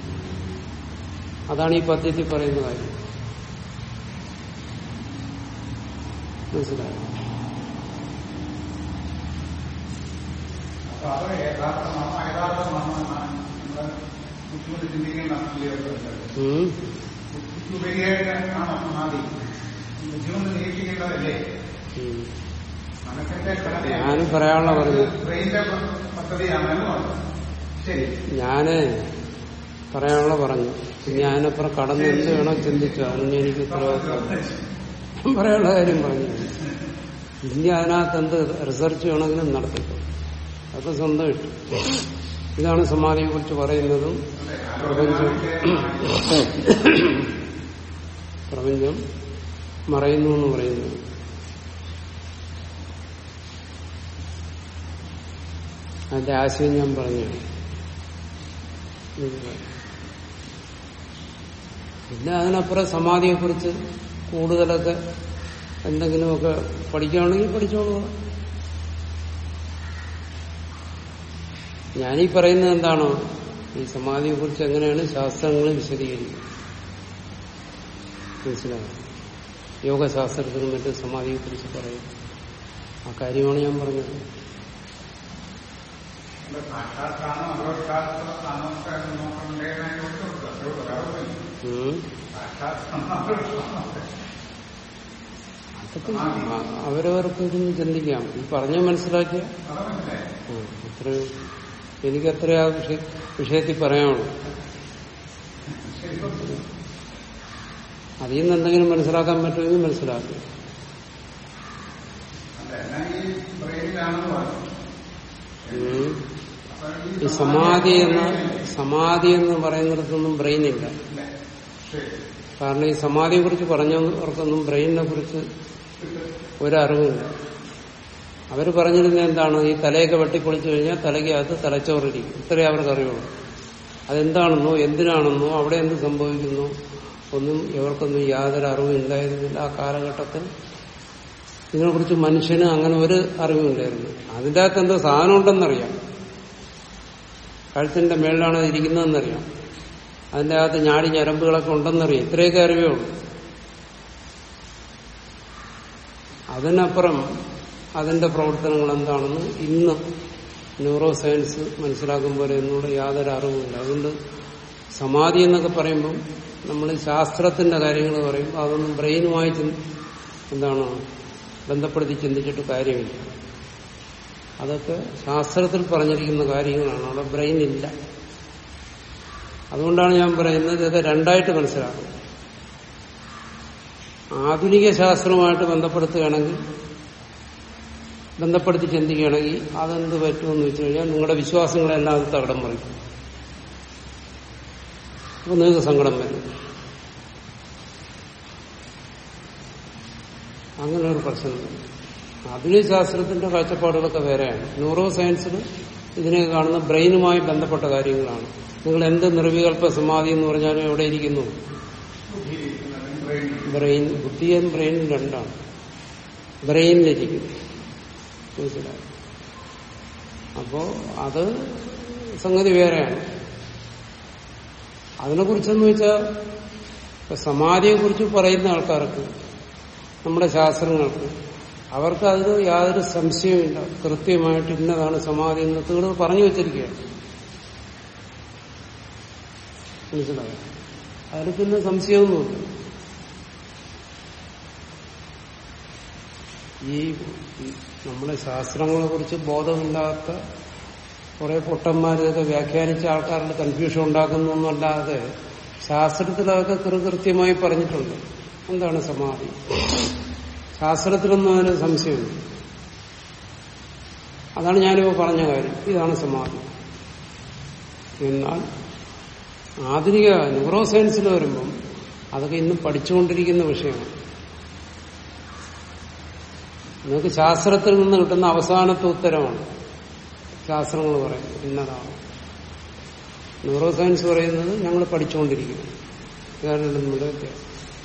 S1: അതാണ് ഈ പദ്ധതി പറയുന്ന കാര്യം മനസ്സിലായോ
S2: അപ്പൊ അത് യഥാർത്ഥ മർമ്മ യഥാർത്ഥ മർമ്മമാണ് നമ്മൾ ബുദ്ധിമുട്ട് ചിന്തിക്കേണ്ട
S1: ഉം.
S2: ഉപരിയായിട്ട് ആണോ സമാധി ബുദ്ധിമുട്ട് നിരീക്ഷിക്കേണ്ടതല്ലേ
S1: ഉം.
S2: മനസ്സിന്റെ ഘടന
S1: ഞാനും പറയാനുള്ള പറഞ്ഞു
S2: ബ്രെയിന്റെ പദ്ധതിയാണല്ലോ അത്. ശരി
S1: ഞാന് പറയാനുള്ള പറഞ്ഞു ഇനി അതിനപ്പുറം കടന്ന് എന്ത് വേണോ ചിന്തിച്ചു അതിന് എനിക്ക് ഉത്തരവാദിത്വം പറയാനുള്ള കാര്യം പറഞ്ഞു ഇനി അതിനകത്ത് എന്ത് റിസർച്ച് വേണമെങ്കിലും നടത്തിക്കോ അതൊക്കെ സ്വന്തം ഇട്ടു ഇതാണ് സമാധിയെ കുറിച്ച് പറയുന്നതും പ്രപഞ്ചം പ്രപഞ്ചം മറയുന്നു എന്ന് പറയുന്നത് അതിന്റെ ആശയം ഞാൻ പറഞ്ഞു പിന്നെ അതിനപ്പുറം സമാധിയെക്കുറിച്ച് കൂടുതലൊക്കെ എന്തെങ്കിലുമൊക്കെ പഠിക്കുകയാണെങ്കിൽ പഠിച്ചോളുക ഞാനീ പറയുന്നത് എന്താണോ ഈ സമാധിയെക്കുറിച്ച് എങ്ങനെയാണ് ശാസ്ത്രങ്ങൾ വിശദീകരിക്കുന്നത് മനസ്സിലാവും യോഗശാസ്ത്രത്തിനും മറ്റും സമാധിയെക്കുറിച്ച് പറയും ആ കാര്യമാണ് ഞാൻ പറഞ്ഞത്
S2: സാക്ഷാത്കാണോ അപരോക്ഷാത്മാണോ നോക്കണ്ടേതിനെ കുറിച്ച് അത്രേ ഉള്ളൂ. വേറെ ഒന്നുമില്ല.
S1: ഉം.
S2: സാക്ഷാത്കാണോ അപരോക്ഷാണോ
S1: അതൊക്കെ അ- അവരവർക്ക് ഇതൊന്നും ചിന്തിക്കാം ഈ പറഞ്ഞ മനസ്സിലാക്കിയ
S2: അത് മനസ്സിലായി
S1: അത്രയും എനിക്ക് അത്ര ആ വിഷയ വിഷയത്തിൽ പറയാനുള്ളൂ
S2: ശരി
S1: അതിൽ നിന്ന് എന്തെങ്കിലും മനസ്സിലാക്കാൻ പറ്റുമെങ്കിൽ മനസ്സിലാക്കും
S2: അല്ല എന്നാ ഈ ബ്രെയിനിലാണെന്ന് പറഞ്ഞു
S1: ഉം.
S2: അപ്പൊ
S1: ഈ സമാധി എന്ന സമാധി എന്ന് പറയുന്നിടത്തൊന്നും ബ്രെയിൻ ഇല്ല
S2: ഇല്ല. ശരി
S1: കാരണം ഈ സമാധിയെ കുറിച്ച് പറഞ്ഞവർക്കൊന്നും ബ്രെയിനിനെ കുറിച്ച് ഒരറിവില്ല അവർ പറഞ്ഞിരുന്നത് എന്താണ് ഈ തലയൊക്കെ വെട്ടിപ്പൊളിച്ചു കഴിഞ്ഞാൽ തലയ്ക്ക് അകത്ത് തലച്ചോറിരിക്കും ഇത്രേ അവർക്ക് അറിയുള്ളൂ അതെന്താണെന്നോ എന്തിനാണെന്നോ അവിടെ എന്ത് സംഭവിക്കുന്നു ഒന്നും ഇവർക്കൊന്നും യാതൊരു അറിവും ഉണ്ടായിരുന്നില്ല ആ കാലഘട്ടത്തിൽ ഇതിനെക്കുറിച്ച് മനുഷ്യന് അങ്ങനെ ഒരു അറിവുമില്ലായിരുന്നു അതിൻ്റെ അകത്ത് എന്തോ സാധനം ഉണ്ടെന്നറിയാം കഴുത്തിന്റെ മേളിലാണ് അത് ഇരിക്കുന്നതെന്നറിയാം അതിന്റെ അകത്ത് ഞാടി ഞരമ്പുകളൊക്കെ ഉണ്ടെന്നറിയാം ഇത്രയൊക്കെ അറിവേ ഉള്ളൂ അതിനപ്പുറം അതിന്റെ പ്രവർത്തനങ്ങൾ എന്താണെന്ന് ഇന്ന് ന്യൂറോ സയൻസ് മനസ്സിലാക്കുമ്പോൾ എന്നുള്ള യാതൊരു അറിവുമില്ല അതുകൊണ്ട് സമാധി എന്നൊക്കെ പറയുമ്പം നമ്മൾ ശാസ്ത്രത്തിന്റെ കാര്യങ്ങൾ പറയുമ്പോൾ അതൊന്നും ബ്രെയിനുമായി ചിന്ത- എന്താണ് ബന്ധപ്പെടുത്തി ചിന്തിച്ചിട്ട് കാര്യമില്ല അതൊക്കെ ശാസ്ത്രത്തിൽ പറഞ്ഞിരിക്കുന്ന കാര്യങ്ങളാണ് അവിടെ ബ്രെയിൻ ഇല്ല അതുകൊണ്ടാണ് ഞാൻ പറയുന്നത് ഇതൊക്കെ രണ്ടായിട്ട് മനസ്സിലാക്കണം ആധുനിക ശാസ്ത്രവുമായിട്ട് ബന്ധപ്പെടുത്തുകയാണെങ്കിൽ ബന്ധപ്പെടുത്തി ചിന്തിക്കുകയാണെങ്കിൽ അതെന്ത് പറ്റുമെന്ന് വെച്ച് കഴിഞ്ഞാൽ നിങ്ങളുടെ വിശ്വാസങ്ങളെല്ലാം അത് തകടം മറിക്കും അപ്പൊ നിങ്ങൾക്ക് സങ്കടം വരും അങ്ങനെ ഒരു പ്രശ്നമുണ്ട് ആധുനിക ശാസ്ത്രത്തിന്റെ കാഴ്ചപ്പാടുകളൊക്കെ വേറെയാണ് ന്യൂറോ സയൻസിൽ ഇതിനെ കാണുന്ന ബ്രെയിനുമായി ബന്ധപ്പെട്ട കാര്യങ്ങളാണ് നിങ്ങൾ എന്ത് നിർവികൽപ്പ സമാധി എന്ന് പറഞ്ഞാലും എവിടെ ഇരിക്കുന്നു
S2: ബുദ്ധിയിരിക്കുന്നത് ബ്രെയിൻ
S1: ബ്രെയിൻ ബുദ്ധിയും ബ്രെയിനും രണ്ടാണ് ബ്രെയിനിലിരിക്കുന്നു മനസ്സിലായി അപ്പോ അത് സംഗതി വേറെയാണ് അതിനെക്കുറിച്ചെന്ന് വെച്ചാൽ ഇപ്പൊ സമാധിയെക്കുറിച്ച് പറയുന്ന ആൾക്കാർക്ക് നമ്മുടെ ശാസ്ത്രങ്ങൾക്ക് അവർക്ക് അതിന് യാതൊരു സംശയവുമില്ല കൃത്യമായിട്ട് ഇന്നതാണ് സമാധി എന്ന് തീർന്ന് പറഞ്ഞു വെച്ചിരിക്കുകയാണ് മനസ്സിലായോ അതിൽ പിന്നെ സംശയമൊന്നുമില്ല ഈ ഈ നമ്മുടെ ശാസ്ത്രങ്ങളെ കുറിച്ച് ബോധമില്ലാത്ത കുറെ പൊട്ടന്മാരൊക്കെ വ്യാഖ്യാനിച്ച ആൾക്കാരുടെ കൺഫ്യൂഷൻ ഉണ്ടാക്കുന്നൊന്നല്ലാതെ ശാസ്ത്രത്തിലതൊക്കെ കൃത്യമായി പറഞ്ഞിട്ടുണ്ട് എന്താണ് സമാധി ശാസ്ത്രത്തിലൊന്നും അതിന് സംശയമില്ല അതാണ് ഞാനിപ്പോ പറഞ്ഞ കാര്യം ഇതാണ് സമാധി എന്നാൽ ആധുനിക ന്യൂറോ സയൻസിൽ വരുമ്പം അതൊക്കെ ഇന്ന് പഠിച്ചുകൊണ്ടിരിക്കുന്ന വിഷയമാണ് നിങ്ങൾക്ക് ശാസ്ത്രത്തിൽ നിന്ന് കിട്ടുന്ന അവസാനത്തെ ഉത്തരമാണ് ശാസ്ത്രങ്ങൾ പറയുന്നത് ഇന്നതാണ് ന്യൂറോ സയൻസ് പറയുന്നത് ഞങ്ങൾ പഠിച്ചുകൊണ്ടിരിക്കുന്നു ഇതാണ് നമ്മുടെ വ്യത്യാസം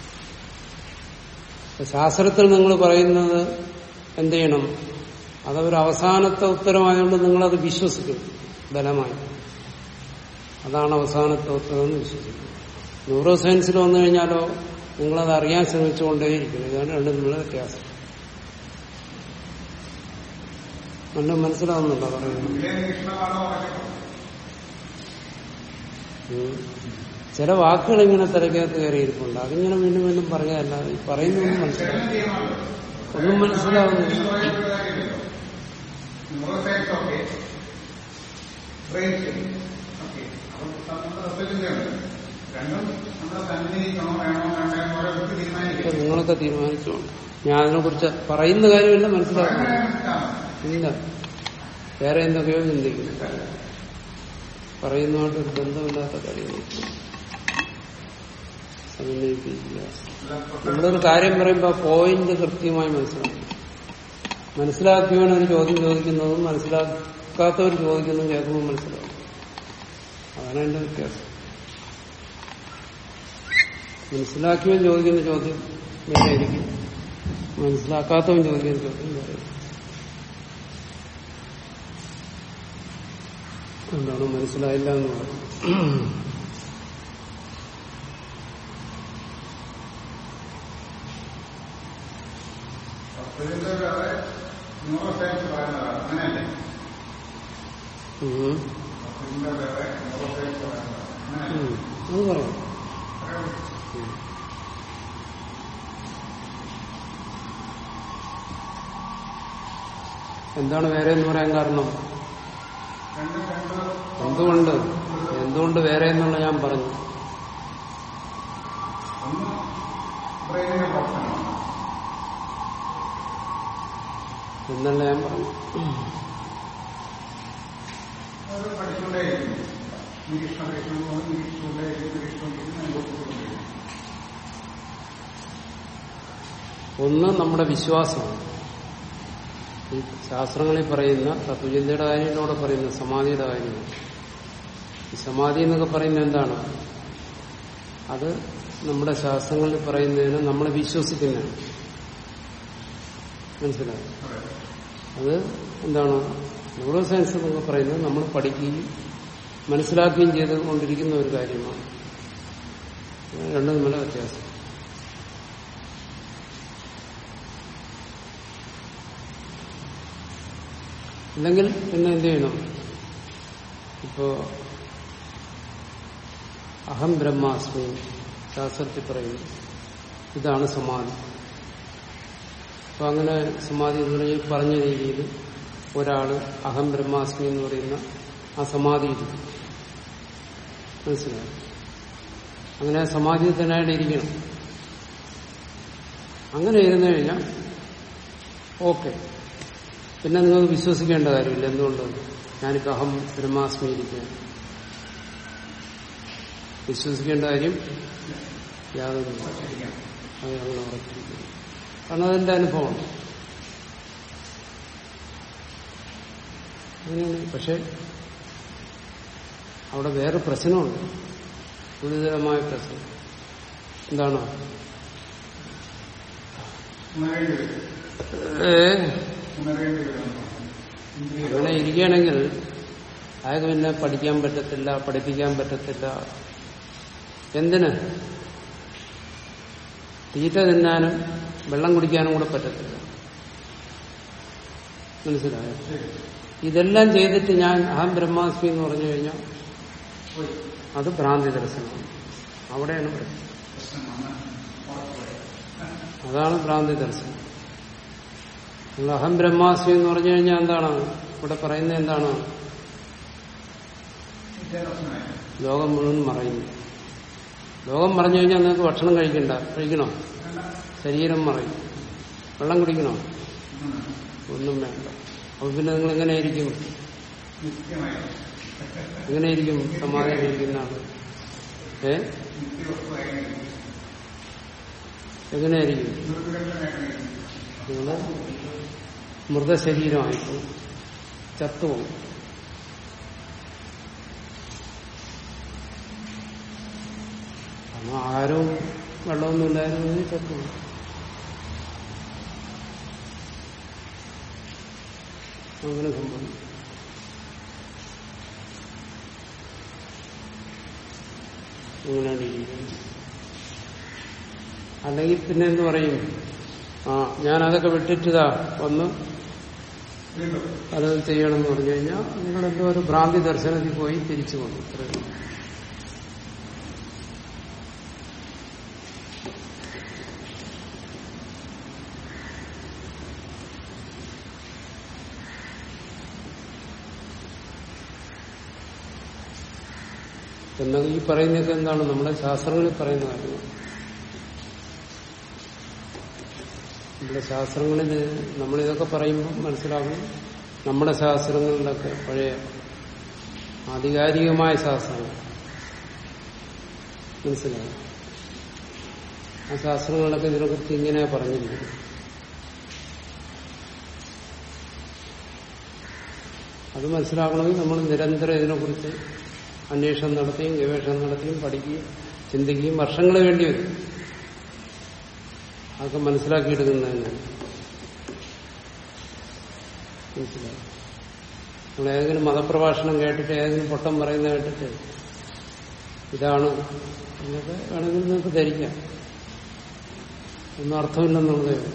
S1: അപ്പൊ ശാസ്ത്രത്തിൽ നിങ്ങൾ പറയുന്നത് എന്ത് ചെയ്യണം അതവർ അവസാനത്തെ ഉത്തരമായതുകൊണ്ട് നിങ്ങളത് വിശ്വസിക്കും ബലമായി അതാണ് അവസാനത്തെ ഉത്തരം എന്ന് വിശ്വസിക്കും ന്യൂറോ സയൻസിൽ വന്നു കഴിഞ്ഞാലോ നിങ്ങളത് അറിയാൻ ശ്രമിച്ചുകൊണ്ടേയിരിക്കും ഇതാണ് രണ്ടും തമ്മിലുള്ള വ്യത്യാസം നല്ല മനസ്സിലാവുന്നുണ്ടോ പറയുന്നത്
S2: ഇതിലെ നിരീക്ഷണമാണോ പറഞ്ഞത്
S1: ഉം. ചില വാക്കുകൾ ഇങ്ങനെ തിരക്കകത്ത് കയറിയിരിപ്പുണ്ട് അതിങ്ങനെ വീണ്ടും വീണ്ടും പറഞ്ഞതല്ല ഈ പറയുന്നൊന്നും മനസ്സിലാവും
S2: ചലനം ചെയ്യണമല്ലോ
S1: ഒന്നും മനസ്സിലാവുന്നില്ല
S2: എന്ന് പറയുന്ന കാര്യമില്ലല്ലോ neuroscience okay brain okay അപ്പൊ നമ്മുടെ തത്വചിന്തയുണ്ട് രണ്ടും നമ്മളെ സന്നിധിക്കണോ വേണോ വേണ്ടോ എന്ന് ഓരോ വ്യക്തി
S1: ഇപ്പൊ
S2: തീരുമാനിക്കും
S1: നിങ്ങളൊക്കെ തീരുമാനിച്ചോണ്ട് ഞാൻ അതിനെ കുറിച്ച് പറയുന്ന കാര്യമില്ല മനസ്സിലാക്കുന്നു ഇല്ല വേറെ എന്തൊക്കെയോ ചിന്തിക്കുന്നു പറയുന്നതുകൊണ്ട് ഒരു ബന്ധമില്ലാത്ത കാര്യങ്ങൾ സമന്വയിപ്പിക്കുക നമ്മളൊരു കാര്യം പറയുമ്പോൾ പോയിന്റ് കൃത്യമായി മനസ്സിലാക്കും മനസ്സിലാക്കിയവൻ ഒരു ചോദ്യം ചോദിക്കുന്നതും മനസ്സിലാക്കാത്തവർ ചോദിക്കുന്നതും കേൾക്കുമ്പോൾ മനസ്സിലാവും അതാണ് എന്റെ വ്യത്യാസം മനസ്സിലാക്കിയവൻ ചോദിക്കുന്ന ചോദ്യം വേറെ ആയിരിക്കും മനസ്സിലാക്കാത്തവൻ ചോദിക്കുന്ന ചോദ്യം വേറെ ആയിരിക്കും. എന്താണ് മനസ്സിലായില്ല എന്ന് പറഞ്ഞു
S2: തത്വചിന്ത വേറെ ന്യൂറോ സയൻസ് പറയുന്നതാണ് അങ്ങനെയല്ലേ
S1: ഉം.
S2: തത്വചിന്ത വേറെ ന്യൂറോ സയൻസ് പറയുന്നതാണ് അങ്ങനെയല്ലേ
S1: ഉം. അത് പറയാം
S2: അത്രേ ഉള്ളൂ.
S1: ഉം. എന്താണ് വേറെ എന്ന് പറയാൻ കാരണം
S2: രണ്ടും രണ്ട്
S1: എന്തുകൊണ്ട് എന്തുകൊണ്ട് വേറെ എന്നുള്ള ഞാൻ പറഞ്ഞു
S2: ഒന്ന് ബ്രെയിനിന്റെ പ്രവർത്തനമാണ്
S1: എന്നല്ല ഞാൻ പറഞ്ഞു
S2: അത് പഠിച്ചുകൊണ്ടേയിരിക്കുന്നു നിരീക്ഷണം നിരീക്ഷണം നിരീക്ഷിച്ചുകൊണ്ടേയിരിക്കും നിരീക്ഷിച്ചുകൊണ്ടിരിക്കും അനുഭവപ്പെട്ടുകൊണ്ടിരിക്കും
S1: ഒന്ന് നമ്മുടെ വിശ്വാസമാണ് ഈ ശാസ്ത്രങ്ങളിൽ പറയുന്ന തത്വചിന്തയുടെ കാര്യങ്ങളോടെ പറയുന്ന സമാധിയുടെ കാര്യങ്ങൾ ഈ സമാധി എന്നൊക്കെ പറയുന്നത് എന്താണ് അത് നമ്മുടെ ശാസ്ത്രങ്ങളിൽ പറയുന്നതിന് നമ്മൾ വിശ്വസിക്കുന്നതാണ് മനസ്സിലായി അത് എന്താണ് ന്യൂറോ സയൻസ് എന്നൊക്കെ പറയുന്നത് നമ്മൾ പഠിക്കുകയും മനസ്സിലാക്കുകയും ചെയ്തുകൊണ്ടിരിക്കുന്ന ഒരു കാര്യമാണ് രണ്ടും തമ്മിലെ വ്യത്യാസം അല്ലെങ്കിൽ പിന്നെ എന്ത് ചെയ്യണം ഇപ്പോ അഹം ബ്രഹ്മാസ്മി ശാസ്ത്രത്തിൽ പറയുന്നു ഇതാണ് സമാധി അപ്പൊ അങ്ങനെ സമാധി എന്ന് പറഞ്ഞ ഈ പറഞ്ഞ രീതിയിൽ ഒരാള് അഹം ബ്രഹ്മാസ്മി എന്ന് പറയുന്ന ആ സമാധിയിൽ മനസ്സിലായി അങ്ങനെ ആ സമാധിയിൽ തന്നെ അയാൾ ഇരിക്കണം അങ്ങനെ ഇരുന്നു കഴിഞ്ഞാൽ ഓക്കെ പിന്നെ നിങ്ങൾ വിശ്വസിക്കേണ്ട കാര്യമില്ല എന്തുകൊണ്ട് ഞാനിപ്പോ അഹം ബ്രഹ്മാസ്മി ഇരിക്കുകയാണ് വിശ്വസിക്കേണ്ട കാര്യം യാതൊരു അത് ഞങ്ങൾ ഉറപ്പിക്കുന്നു കാരണം അതെന്റെ അനുഭവമാണ് അങ്ങനെയാണ് പക്ഷെ അവിടെ വേറെ പ്രശ്നമുണ്ട് ഗുരുതരമായ പ്രശ്നം എന്താണ്
S2: ഉണരേണ്ടി വരും
S1: ഏ
S2: ഉണരേണ്ടി വരും ഇന്ദ്രിയ
S1: അങ്ങനെ ഇരിക്കുകയാണെങ്കിൽ അയാൾക്ക് പിന്നെ പഠിക്കാൻ പറ്റത്തില്ല പഠിപ്പിക്കാൻ പറ്റത്തില്ല എന്തിന് തീറ്റ തിന്നാനും വെള്ളം കുടിക്കാനും കൂടെ പറ്റത്തില്ല മനസ്സിലായോ
S2: ശരി
S1: ഇതെല്ലാം ചെയ്തിട്ട് ഞാൻ അഹം ബ്രഹ്മാസ്മി എന്ന് പറഞ്ഞു കഴിഞ്ഞാൽ
S2: പോയി
S1: അത് ഭ്രാന്തി ദർശനമാണ് അവിടെയാണ് പ്രശ്നം
S2: പ്രശ്നം വന്ന് ഉറപ്പുപോയി
S1: അതാണ് ഭ്രാന്തി ദർശനം നിങ്ങൾ അഹം ബ്രഹ്മാസ്മി എന്ന് പറഞ്ഞു കഴിഞ്ഞാൽ എന്താണ് ഇവിടെ പറയുന്നത് എന്താണ്
S2: വിദ്യാഭ്യാസമായി
S1: ലോകം മുഴുവൻ മറയുന്നു ലോകം മറഞ്ഞു കഴിഞ്ഞാൽ നിങ്ങൾക്ക് ഭക്ഷണം കഴിക്കണ്ട കഴിക്കണോ ശരീരം മറയും വെള്ളം കുടിക്കണോ ഒന്നും വേണ്ട അപ്പൊ പിന്നെ നിങ്ങൾ എങ്ങനെയായിരിക്കും
S2: നിത്യമായി
S1: എങ്ങനെയായിരിക്കും സമാധാനിക്കുന്ന ആള് ഏ
S2: നിത്യവസ്തുവായി
S1: എങ്ങനെയായിരിക്കും
S2: നിർവികൽപ്പനായി
S1: നിങ്ങള് മൃതശരീരമായിട്ട് ചത്തുപോകും കാരണം ആഹാരവും വെള്ളമൊന്നും ഇല്ലായിരുന്നു ചത്തുപോകും അങ്ങനെ സംഭവിക്കും അങ്ങനെയാണ് ഇരിക്കുന്നത് അല്ലെങ്കിൽ പിന്നെ എന്ത് പറയും ആ ഞാൻ അതൊക്കെ വിട്ടിട്ടതാ ഒന്ന്
S2: വീണ്ടും
S1: പലതും ചെയ്യണം എന്ന് പറഞ്ഞു കഴിഞ്ഞാൽ നിങ്ങൾ എന്തോ ഒരു ഭ്രാന്തി ദർശനത്തിൽ പോയി തിരിച്ചു വന്നു ഇത്രയേ ഉള്ളൂ. എന്നാൽ ഈ പറയുന്നതൊക്കെ എന്താണ് നമ്മുടെ ശാസ്ത്രങ്ങളിൽ പറയുന്ന കാര്യങ്ങൾ നമ്മുടെ ശാസ്ത്രങ്ങളിൽ നമ്മളിതൊക്കെ പറയുമ്പോൾ മനസ്സിലാക്കണം നമ്മുടെ ശാസ്ത്രങ്ങളിലൊക്കെ പഴയ ആധികാരികമായ ശാസ്ത്രങ്ങൾ മനസ്സിലാവും ആ ശാസ്ത്രങ്ങളിലൊക്കെ ഇതിനെക്കുറിച്ച് ഇങ്ങനെ പറഞ്ഞിരിക്കുന്നു അത് മനസ്സിലാക്കണമെങ്കിൽ നമ്മൾ നിരന്തരം ഇതിനെക്കുറിച്ച് അന്വേഷണം നടത്തിയും ഗവേഷണം നടത്തിയും പഠിക്കുകയും ചിന്തിക്കുകയും വർഷങ്ങൾ വേണ്ടി വരും അതൊക്കെ മനസ്സിലാക്കിയെടുക്കുന്നതിന് മനസ്സിലായി നമ്മൾ ഏതെങ്കിലും മതപ്രഭാഷണം കേട്ടിട്ട് ഏതെങ്കിലും പൊട്ടം പറയുന്ന കേട്ടിട്ട് ഇതാണ് എന്നൊക്കെ വേണമെങ്കിൽ നിങ്ങൾക്ക് ധരിക്കാം ഒന്നും അർത്ഥമില്ലെന്നുള്ളതേ ഉള്ളൂ.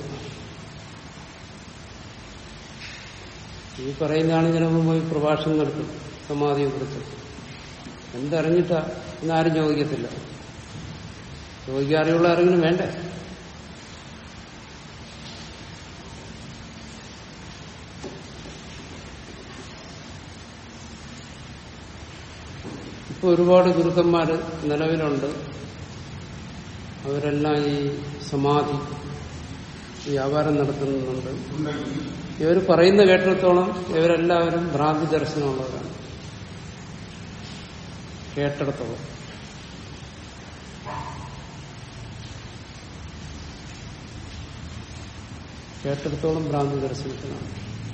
S1: ഈ പറയുന്നതാണ് ചിലപ്പോൾ പോയി പ്രഭാഷണം നടത്തും സമാധിയെ കുറിച്ച് എന്തറിഞ്ഞിട്ടാ എന്നാരും ചോദിക്കത്തില്ല ചോദിക്കാൻ അറിയുള്ള ആരെങ്കിലും വേണ്ടേ ഇപ്പൊ ഒരുപാട് ഗുരുക്കന്മാര് നിലവിലുണ്ട് അവരെല്ലാം ഈ സമാധി വ്യാപാരം നടത്തുന്നുണ്ട്
S2: ഉണ്ടെങ്കിൽ
S1: ഇവർ പറയുന്ന കേട്ടിടത്തോളം ഇവരെല്ലാവരും ഭ്രാന്തി ദർശനമുള്ളവരാണ് കേട്ടിടത്തോളം കേട്ടിടത്തോളം ഭ്രാന്തി ദർശനത്തിനാണ്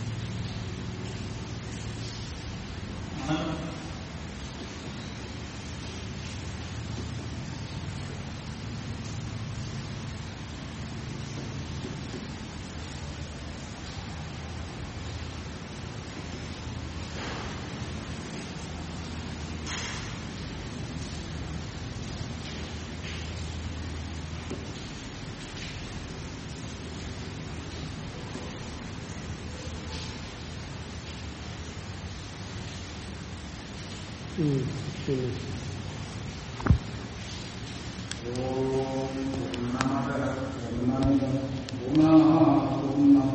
S2: ആണ്
S1: ഉം. പിന്നെ
S2: ഓ